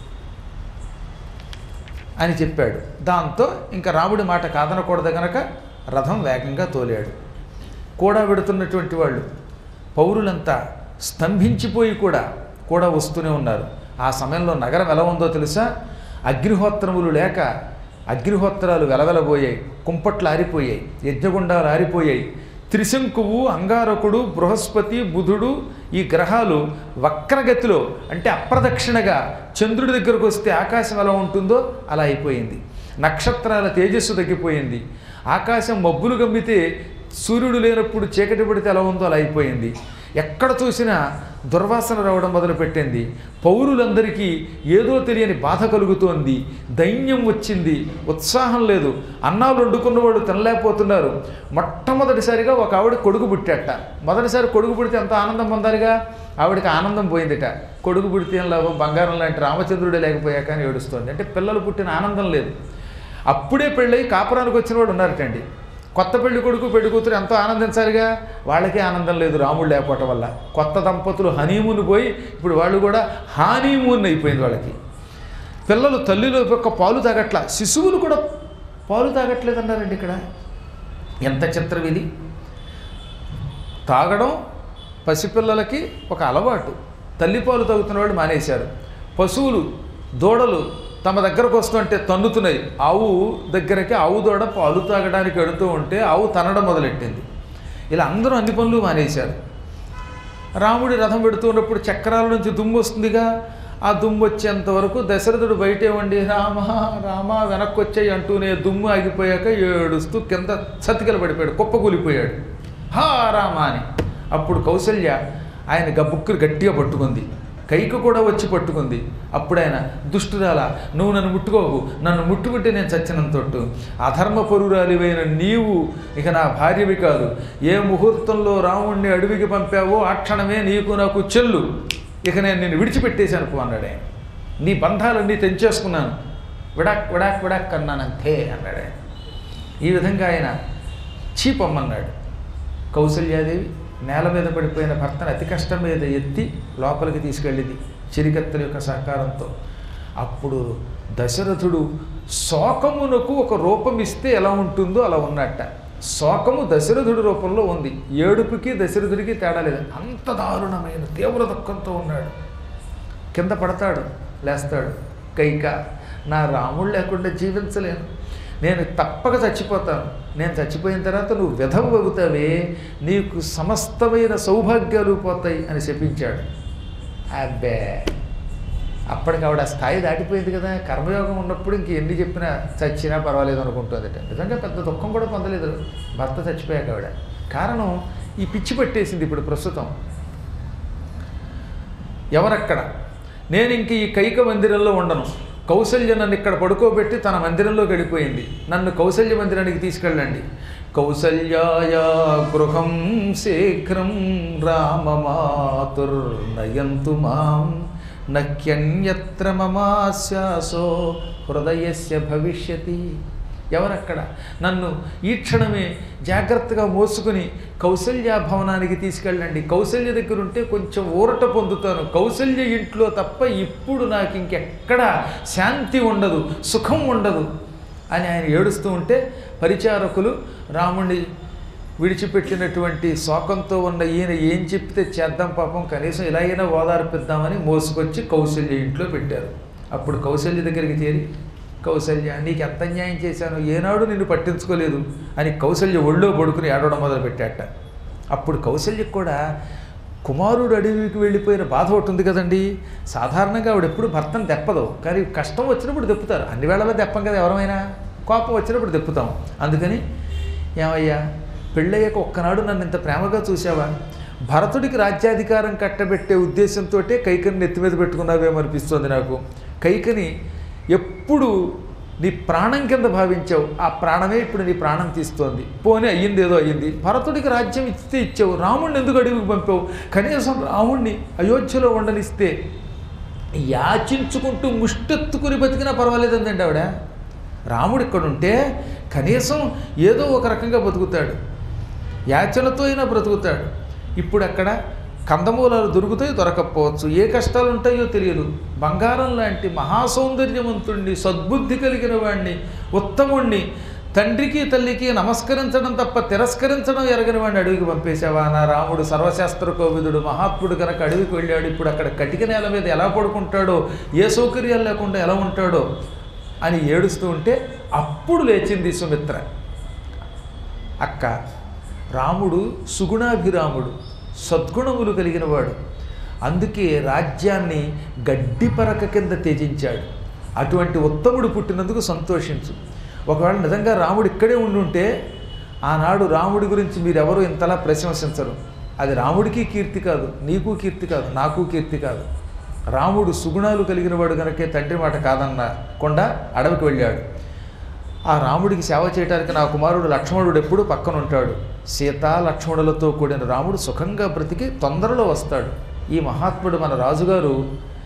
అని చెప్పాడు దాంతో ఇంకా రాముడి మాట కాదనకూడదు గనక రథం వేగంగా తోలాడు కూడా పెడుతున్నటువంటి వాళ్ళు పౌరులంతా స్తంభించిపోయి కూడా కూడా వస్తూనే ఉన్నారు ఆ సమయంలో నగరం ఎలా ఉందో తెలుసా అగ్నిహోత్రములు లేక అగ్నిహోత్రాలు వెలవెలబోయాయి కుంపట్లు ఆరిపోయాయి యజ్ఞగుండాలు ఆరిపోయాయి త్రిశంకువు అంగారకుడు బృహస్పతి బుధుడు ఈ గ్రహాలు వక్రగతిలో అంటే అప్రదక్షిణగా చంద్రుడి దగ్గరకు వస్తే ఆకాశం ఎలా ఉంటుందో అలా అయిపోయింది నక్షత్రాల తేజస్సు తగ్గిపోయింది ఆకాశం మబ్బులు గమ్మితే సూర్యుడు లేనప్పుడు చీకటి పడితే ఎలా ఉందో అలా అయిపోయింది ఎక్కడ చూసినా దుర్వాసన రావడం మొదలుపెట్టింది పౌరులందరికీ ఏదో తెలియని బాధ కలుగుతోంది దైన్యం వచ్చింది ఉత్సాహం లేదు అన్నాలు వండుకున్నవాడు తినలేకపోతున్నారు మొట్టమొదటిసారిగా ఒక ఆవిడ కొడుకు పుట్టాట మొదటిసారి కొడుకు పుడితే ఎంత ఆనందం పొందాలిగా ఆవిడకి ఆనందం పోయిందిట కొడుకు పుడితే ఏం లాభం బంగారం లాంటి రామచంద్రుడే లేకపోయాక అని ఏడుస్తోంది అంటే పిల్లలు పుట్టిన ఆనందం లేదు అప్పుడే పెళ్ళై కాపురానికి వచ్చిన వాడు ఉన్నారటండి కొత్త పెళ్లి కొడుకు పెళ్లి కూతురు ఎంతో ఆనందించాలిగా వాళ్ళకే ఆనందం లేదు రాముడు లేకపోవటం వల్ల కొత్త దంపతులు హనీమూన్ పోయి ఇప్పుడు వాళ్ళు కూడా హానీమూన్ అయిపోయింది వాళ్ళకి పిల్లలు తల్లిలో యొక్క పాలు తాగట్ల శిశువులు కూడా పాలు తాగట్లేదు అన్నారండి ఇక్కడ ఎంత చిత్రం ఇది తాగడం పసిపిల్లలకి ఒక అలవాటు తల్లిపాలు తాగుతున్న వాళ్ళు మానేశారు పశువులు దూడలు తమ దగ్గరకు వస్తుంటే తన్నుతున్నాయి ఆవు దగ్గరకి ఆవు దూడ పాలు తాగడానికి వెడుతూ ఉంటే ఆవు తనడం మొదలెట్టింది ఇలా అందరూ అన్ని పనులు మానేశారు రాముడి రథం పెడుతున్నప్పుడు చక్రాల నుంచి దుమ్ము వస్తుందిగా ఆ దుమ్ము వచ్చేంత వరకు దశరథుడు బయటే ఉండి రామ రామ వెనక్కి వచ్చాయి అంటూనే దుమ్ము ఆగిపోయాక ఏడుస్తూ కింద సతికిల పడిపోయాడు కుప్పకూలిపోయాడు హా రామ అని అప్పుడు కౌసల్య ఆయన గబుక్కులు గట్టిగా పట్టుకుంది కైక కూడా వచ్చి పట్టుకుంది అప్పుడు ఆయన దుష్టురాల నువ్వు నన్ను ముట్టుకోకు నన్ను ముట్టుకుంటే నేను చచ్చినంతొట్టు అధర్మ పరురాలివైన నీవు ఇక నా భార్యవి కాదు ఏ ముహూర్తంలో రాముణ్ణి అడవికి పంపావో ఆ క్షణమే నీకు నాకు చెల్లు ఇక నేను నిన్ను విడిచిపెట్టేశాను పో అన్నాడు ఆయన నీ బంధాలన్నీ తెంచేసుకున్నాను విడాక్ విడాక్ విడాక్ అన్నానంతే అన్నాడు ఆయన ఈ విధంగా ఆయన చీపమ్మన్నాడు కౌసల్యాదేవి నేల మీద పడిపోయిన భర్తను అతి కష్టం మీద ఎత్తి లోపలికి తీసుకెళ్ళింది చిరికత్తల యొక్క సహకారంతో అప్పుడు దశరథుడు శోకమునకు ఒక రూపం ఇస్తే ఎలా ఉంటుందో అలా ఉన్నట్ట శోకము దశరథుడి రూపంలో ఉంది ఏడుపుకి దశరథుడికి తేడా లేదు అంత దారుణమైన తీవ్ర దుఃఖంతో ఉన్నాడు కింద పడతాడు లేస్తాడు కైక నా రాముడు లేకుండా జీవించలేను నేను తప్పక చచ్చిపోతాను నేను చచ్చిపోయిన తర్వాత నువ్వు విధవ అవుతావే నీకు సమస్తమైన సౌభాగ్యాలు పోతాయి అని చెప్పించాడు అబ్బే అప్పటికి ఆవిడ ఆ స్థాయి దాటిపోయింది కదా కర్మయోగం ఉన్నప్పుడు ఇంక ఎన్ని చెప్పినా చచ్చినా పర్వాలేదు అనుకుంటుందట నిజంగా పెద్ద దుఃఖం కూడా పొందలేదు భర్త చచ్చిపోయాక ఆవిడ కారణం ఈ పిచ్చి పట్టేసింది ఇప్పుడు ప్రస్తుతం ఎవరక్కడ నేను ఇంక ఈ కైక మందిరంలో ఉండను కౌసల్య నన్ను ఇక్కడ పడుకోబెట్టి తన మందిరంలోకి వెళ్ళిపోయింది నన్ను కౌసల్య మందిరానికి తీసుకెళ్ళండి కౌసల్యాయ గృహం శీఘ్రం రామమాతుర్నయంతు మాం నక్యన్యత్ర మమాశ్వాసో హృదయస్య భవిష్యతి ఎవరక్కడ నన్ను ఈ క్షణమే జాగ్రత్తగా మోసుకుని కౌసల్య భవనానికి తీసుకెళ్ళండి కౌసల్య దగ్గర ఉంటే కొంచెం ఊరట పొందుతాను కౌసల్య ఇంట్లో తప్ప ఇప్పుడు నాకు ఇంకెక్కడ శాంతి ఉండదు సుఖం ఉండదు అని ఆయన ఏడుస్తూ ఉంటే పరిచారకులు రాముణ్ణి విడిచిపెట్టినటువంటి శోకంతో ఉన్న ఈయన ఏం చెప్తే చేద్దాం పాపం కనీసం ఇలా అయినా ఓదార్పిద్దామని మోసుకొచ్చి కౌశల్య ఇంట్లో పెట్టారు అప్పుడు కౌశల్య దగ్గరికి చేరి కౌశల్య నీకు ఎంత అన్యాయం చేశాను ఏనాడు నిన్ను పట్టించుకోలేదు అని కౌశల్య ఒళ్ళో పడుకుని ఏడవడం మొదలుపెట్టాట అప్పుడు కౌశల్యకు కూడా కుమారుడు అడవికి వెళ్ళిపోయిన బాధ ఒకటి ఉంది కదండి సాధారణంగా ఆవిడ ఎప్పుడు భర్తను దెప్పదు కానీ కష్టం వచ్చినప్పుడు దెప్పుతారు అన్ని వేళలా దెప్పం కదా ఎవరమైనా కోపం వచ్చినప్పుడు దెప్పుతాం అందుకని ఏమయ్యా పెళ్ళయ్యాక ఒక్కనాడు నన్ను ఇంత ప్రేమగా చూసావా భరతుడికి రాజ్యాధికారం కట్టబెట్టే ఉద్దేశంతో కైకని నెత్తి మీద పెట్టుకున్నావేమో అనిపిస్తుంది నాకు కైకని ఎప్పుడు నీ ప్రాణం కింద భావించావు ఆ ప్రాణమే ఇప్పుడు నీ ప్రాణం తీస్తోంది పోనీ అయ్యింది ఏదో అయ్యింది భరతుడికి రాజ్యం ఇస్తే ఇచ్చావు రాముడిని ఎందుకు అడవికి పంపావు కనీసం రాముణ్ణి అయోధ్యలో ఉండనిస్తే యాచించుకుంటూ ముష్టెత్తుకుని బతికినా పర్వాలేదండి ఆవిడ రాముడు ఇక్కడ ఉంటే కనీసం ఏదో ఒక రకంగా బతుకుతాడు యాచనతో అయినా బ్రతుకుతాడు ఇప్పుడు అక్కడ కందమూలాలు దొరుకుతాయి దొరకకపోవచ్చు ఏ కష్టాలు ఉంటాయో తెలియదు బంగారం లాంటి మహాసౌందర్యవంతుణ్ణి సద్బుద్ధి కలిగిన వాడిని ఉత్తముణ్ణి తండ్రికి తల్లికి నమస్కరించడం తప్ప తిరస్కరించడం ఎరగని వాడిని అడవికి పంపేశావా నా రాముడు సర్వశాస్త్ర కోవిదుడు మహాత్ముడు కనుక అడవికి వెళ్ళాడు ఇప్పుడు అక్కడ కటిక నేల మీద ఎలా పడుకుంటాడో ఏ సౌకర్యాలు లేకుండా ఎలా ఉంటాడో అని ఏడుస్తూ ఉంటే అప్పుడు లేచింది సుమిత్ర అక్క రాముడు సుగుణాభిరాముడు సద్గుణములు కలిగినవాడు అందుకే రాజ్యాన్ని గడ్డి పరక కింద త్యజించాడు అటువంటి ఉత్తముడు పుట్టినందుకు సంతోషించు ఒకవేళ నిజంగా రాముడు ఇక్కడే ఉండుంటే ఆనాడు రాముడి గురించి మీరెవరూ ఇంతలా ప్రశంసించరు అది రాముడికి కీర్తి కాదు నీకు కీర్తి కాదు నాకు కీర్తి కాదు రాముడు సుగుణాలు కలిగిన వాడు కనుకే తండ్రి మాట కాదన్నకుండా అడవికి వెళ్ళాడు ఆ రాముడికి సేవ చేయడానికి నా కుమారుడు లక్ష్మణుడు ఎప్పుడూ పక్కన ఉంటాడు సీత లక్ష్మణులతో కూడిన రాముడు సుఖంగా బ్రతికి తొందరలో వస్తాడు ఈ మహాత్ముడు మన రాజుగారు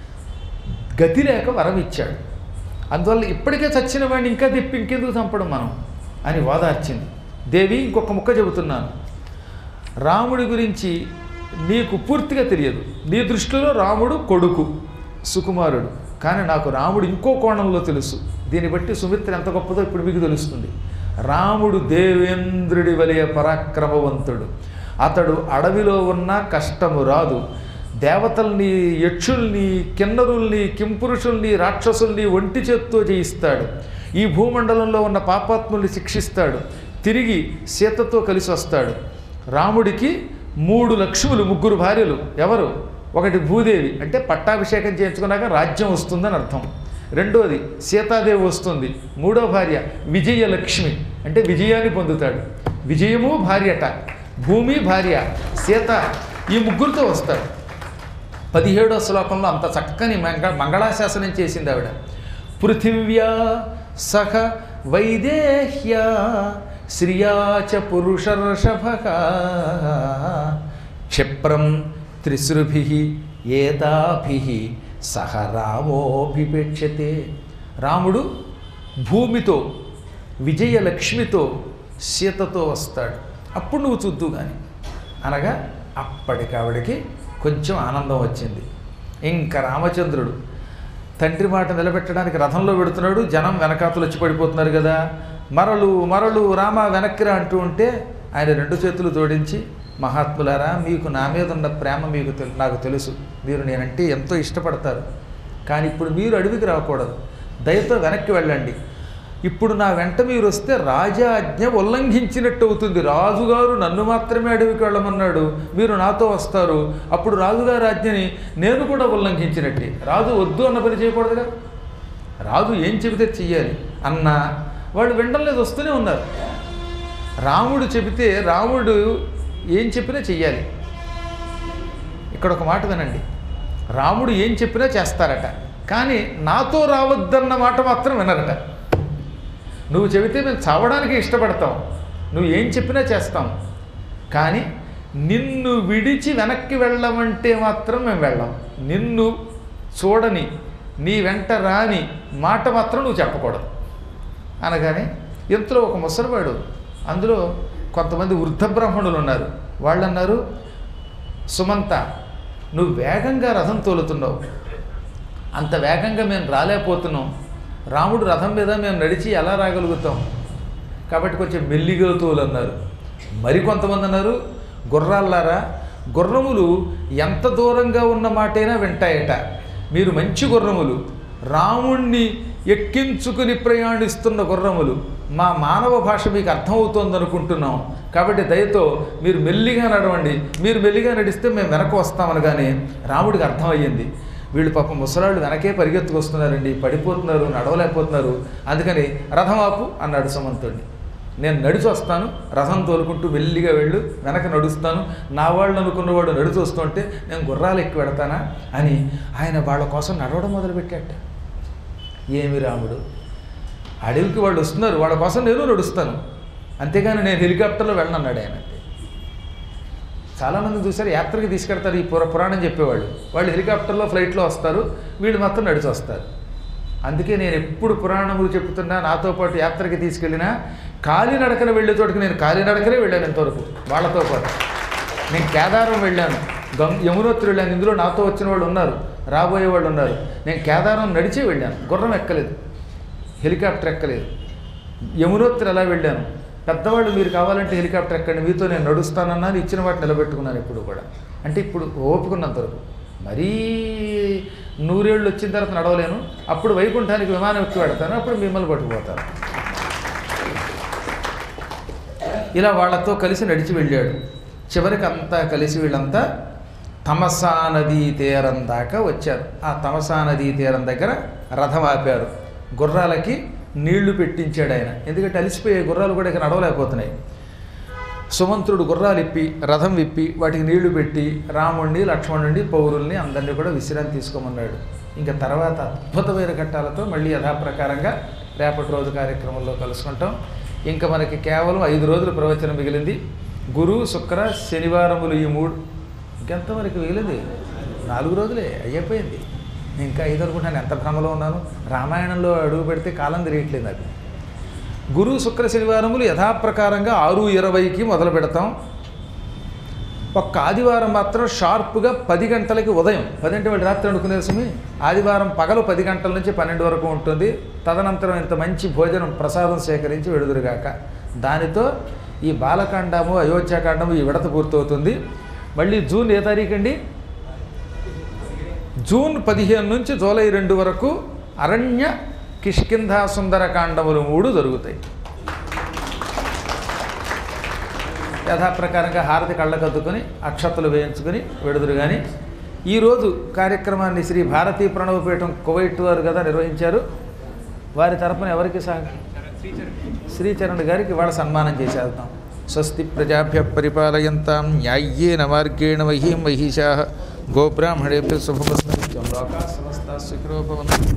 గతి లేక వరం ఇచ్చాడు అందువల్ల ఇప్పటికే చచ్చిన వాడిని ఇంకా తిప్పి ఇంకెందుకు చంపడం మనం అని వాదార్చింది దేవి ఇంకొక ముక్క చెబుతున్నాను రాముడి గురించి నీకు పూర్తిగా తెలియదు నీ దృష్టిలో రాముడు కొడుకు సుకుమారుడు కానీ నాకు రాముడు ఇంకో కోణంలో తెలుసు దీన్ని బట్టి సుమిత్ర ఎంత గొప్పదో ఇప్పుడు మీకు తెలుస్తుంది రాముడు దేవేంద్రుడి వలె పరాక్రమవంతుడు అతడు అడవిలో ఉన్న కష్టము రాదు దేవతల్ని యక్షుల్ని కిన్నరుల్ని కింపురుషుల్ని రాక్షసుల్ని ఒంటి చేత్తో జయిస్తాడు ఈ భూమండలంలో ఉన్న పాపాత్ముల్ని శిక్షిస్తాడు తిరిగి సీతతో కలిసి వస్తాడు రాముడికి మూడు లక్ష్ములు ముగ్గురు భార్యలు ఎవరు ఒకటి భూదేవి అంటే పట్టాభిషేకం చేయించుకున్నాక రాజ్యం వస్తుందని అర్థం రెండోది సీతాదేవి వస్తుంది మూడో భార్య విజయలక్ష్మి అంటే విజయాన్ని పొందుతాడు విజయము భార్యట భూమి భార్య సీత ఈ ముగ్గురితో వస్తాడు పదిహేడో శ్లోకంలో అంత చక్కని మంగ మంగళాశాసనం చేసింది ఆవిడ పృథివ్యా సహ వైదేహ్య శ్రియాచ పురుషర్షభ క్షిప్రం త్రిశృభి ఏతాభి సహ రామోభిపేక్షతే రాముడు భూమితో విజయలక్ష్మితో సీతతో వస్తాడు అప్పుడు నువ్వు చూద్దు కానీ అనగా అప్పటికావిడికి కొంచెం ఆనందం వచ్చింది ఇంకా రామచంద్రుడు తండ్రి మాట నిలబెట్టడానికి రథంలో పెడుతున్నాడు జనం వెనకాతలు వచ్చి పడిపోతున్నారు కదా మరలు మరలు రామ వెనక్కిరా అంటూ ఉంటే ఆయన రెండు చేతులు జోడించి మహాత్ములారా మీకు నా మీద ఉన్న ప్రేమ మీకు తెలు నాకు తెలుసు మీరు నేనంటే ఎంతో ఇష్టపడతారు కానీ ఇప్పుడు మీరు అడవికి రాకూడదు దయతో వెనక్కి వెళ్ళండి ఇప్పుడు నా వెంట మీరు వస్తే రాజాజ్ఞ ఉల్లంఘించినట్టు అవుతుంది రాజుగారు నన్ను మాత్రమే అడవికి వెళ్ళమన్నాడు మీరు నాతో వస్తారు అప్పుడు రాజుగారి ఆజ్ఞని నేను కూడా ఉల్లంఘించినట్టే రాజు వద్దు అన్న పని చేయకూడదుగా రాజు ఏం చెబితే చెయ్యాలి అన్న వాళ్ళు వినడం లేదు వస్తూనే ఉన్నారు రాముడు చెబితే రాముడు ఏం చెప్పినా చెయ్యాలి ఇక్కడ ఒక మాట వినండి రాముడు ఏం చెప్పినా చేస్తారట కానీ నాతో రావద్దన్న మాట మాత్రం వినరట నువ్వు చెబితే మేము చావడానికి ఇష్టపడతాం నువ్వు ఏం చెప్పినా చేస్తాం కానీ నిన్ను విడిచి వెనక్కి వెళ్ళమంటే మాత్రం మేము వెళ్ళాం నిన్ను చూడని నీ వెంట రాని మాట మాత్రం నువ్వు చెప్పకూడదు అనగానే ఇంతలో ఒక ముసలివాడు అందులో కొంతమంది వృద్ధ బ్రాహ్మణులు ఉన్నారు వాళ్ళు అన్నారు సుమంత నువ్వు వేగంగా రథం తోలుతున్నావు అంత వేగంగా మేము రాలేకపోతున్నాం రాముడు రథం మీద మేము నడిచి ఎలా రాగలుగుతాం కాబట్టి కొంచెం మెల్లిగా తోలు అన్నారు మరికొంతమంది అన్నారు గుర్రాల్లారా గుర్రములు ఎంత దూరంగా ఉన్న మాటైనా వింటాయట మీరు మంచి గుర్రములు రాముణ్ణి ఎక్కించుకుని ప్రయాణిస్తున్న గుర్రములు మా మానవ భాష మీకు అర్థమవుతోంది అనుకుంటున్నాం కాబట్టి దయతో మీరు మెల్లిగా నడవండి మీరు మెల్లిగా నడిస్తే మేము వెనక వస్తామనగానే రాముడికి అర్థమయ్యింది వీళ్ళు పాపం ముసలాళ్ళు వెనకే పరిగెత్తుకొస్తున్నారండి పడిపోతున్నారు నడవలేకపోతున్నారు అందుకని రథం ఆపు అన్నాడు సుమంతుడిని నేను నడిచి వస్తాను రథం తోలుకుంటూ మెల్లిగా వెళ్ళు వెనక నడుస్తాను నా వాళ్ళు అనుకున్నవాడు నడిచి వస్తుంటే నేను గుర్రాలు ఎక్కి పెడతానా అని ఆయన వాళ్ళ కోసం నడవడం మొదలుపెట్టాట ఏమి రాముడు అడవికి వాళ్ళు వస్తున్నారు వాళ్ళ కోసం నేను నడుస్తాను అంతేగాని నేను హెలికాప్టర్లో వెళ్ళనన్నాడు ఆయన చాలామంది చూసారు యాత్రకి తీసుకెడతారు ఈ పుర పురాణం చెప్పేవాళ్ళు వాళ్ళు హెలికాప్టర్లో ఫ్లైట్లో వస్తారు వీళ్ళు మాత్రం నడిచి వస్తారు అందుకే నేను ఎప్పుడు పురాణములు చెప్తున్నా నాతో పాటు యాత్రకి తీసుకెళ్ళినా కాలినడకన వెళ్ళే చోటుకి నేను కాలినడకనే వెళ్ళాను ఇంతవరకు వాళ్ళతో పాటు నేను కేదారం వెళ్ళాను గం యమునోత్రి వెళ్ళాను ఇందులో నాతో వచ్చిన వాళ్ళు ఉన్నారు రాబోయే వాళ్ళు ఉన్నారు నేను కేదారం నడిచే వెళ్ళాను గుర్రం ఎక్కలేదు హెలికాప్టర్ ఎక్కలేదు యమునోత్రి అలా వెళ్ళాను పెద్దవాళ్ళు మీరు కావాలంటే హెలికాప్టర్ ఎక్కండి మీతో నేను నడుస్తానన్నాను ఇచ్చిన వాటి నిలబెట్టుకున్నాను ఇప్పుడు కూడా అంటే ఇప్పుడు ఓపుకున్నంతవరకు మరీ నూరేళ్ళు వచ్చిన తర్వాత నడవలేను అప్పుడు వైకుంఠానికి విమానం ఎక్కి పెడతాను అప్పుడు మిమ్మల్ని పట్టుకుపోతాను ఇలా వాళ్ళతో కలిసి నడిచి వెళ్ళాడు చివరికి అంతా కలిసి వీళ్ళంతా తమసా నదీ తీరం దాకా వచ్చారు ఆ తమసా నదీ తీరం దగ్గర రథం ఆపారు గుర్రాలకి నీళ్లు పెట్టించాడు ఆయన ఎందుకంటే అలిసిపోయే గుర్రాలు కూడా ఇక నడవలేకపోతున్నాయి సుమంత్రుడు గుర్రాలు ఇప్పి రథం విప్పి వాటికి నీళ్లు పెట్టి రాముణ్ణి లక్ష్మణుడిని పౌరుల్ని అందరినీ కూడా విశ్రాంతి తీసుకోమన్నాడు ఇంకా తర్వాత అద్భుతమైన ఘట్టాలతో మళ్ళీ యథాప్రకారంగా రేపటి రోజు కార్యక్రమంలో కలుసుకుంటాం ఇంకా మనకి కేవలం ఐదు రోజులు ప్రవచనం మిగిలింది గురు శుక్ర శనివారములు ఈ మూడు ఇంకెంత మనకి మిగిలింది నాలుగు రోజులే అయిపోయింది ఇంకా ఐదు అనుకుంటాను ఎంత భ్రమలో ఉన్నాను రామాయణంలో అడుగు పెడితే కాలం తిరగట్లేదు నాకు గురు శుక్ర శనివారములు యథాప్రకారంగా ఆరు ఇరవైకి మొదలు పెడతాం ఒక్క ఆదివారం మాత్రం షార్ప్గా పది గంటలకి ఉదయం పది అంటే వాళ్ళు రాత్రి అనుకునే సమయం ఆదివారం పగలు పది గంటల నుంచి పన్నెండు వరకు ఉంటుంది తదనంతరం ఇంత మంచి భోజనం ప్రసాదం సేకరించి వెడుదురుగాక దానితో ఈ బాలకాండము అయోధ్యాకాండము ఈ విడత పూర్తవుతుంది మళ్ళీ జూన్ ఏ తారీఖు అండి జూన్ పదిహేను నుంచి జూలై రెండు వరకు అరణ్య కిష్కింధ సుందరకాండములు మూడు జరుగుతాయి యథాప్రకారంగా హారతి కళ్ళకద్దుకొని అక్షతలు వేయించుకొని వెడుదురు కానీ ఈరోజు కార్యక్రమాన్ని శ్రీ భారతీ ప్రణవపీఠం కువైట్ వారు కదా నిర్వహించారు వారి తరపున ఎవరికి సహ శ్రీచరణ్ గారికి ఇవాళ సన్మానం చేసేద్దాం స్వస్తి ప్రజాభ్య పరిపాలయంతాం న్యాయ్యేన మార్గేణ మహీం మహిషా గోబ్రాహ్మణేభ్య శుభమస్తు లోకా సమస్త సుఖినోపవంతు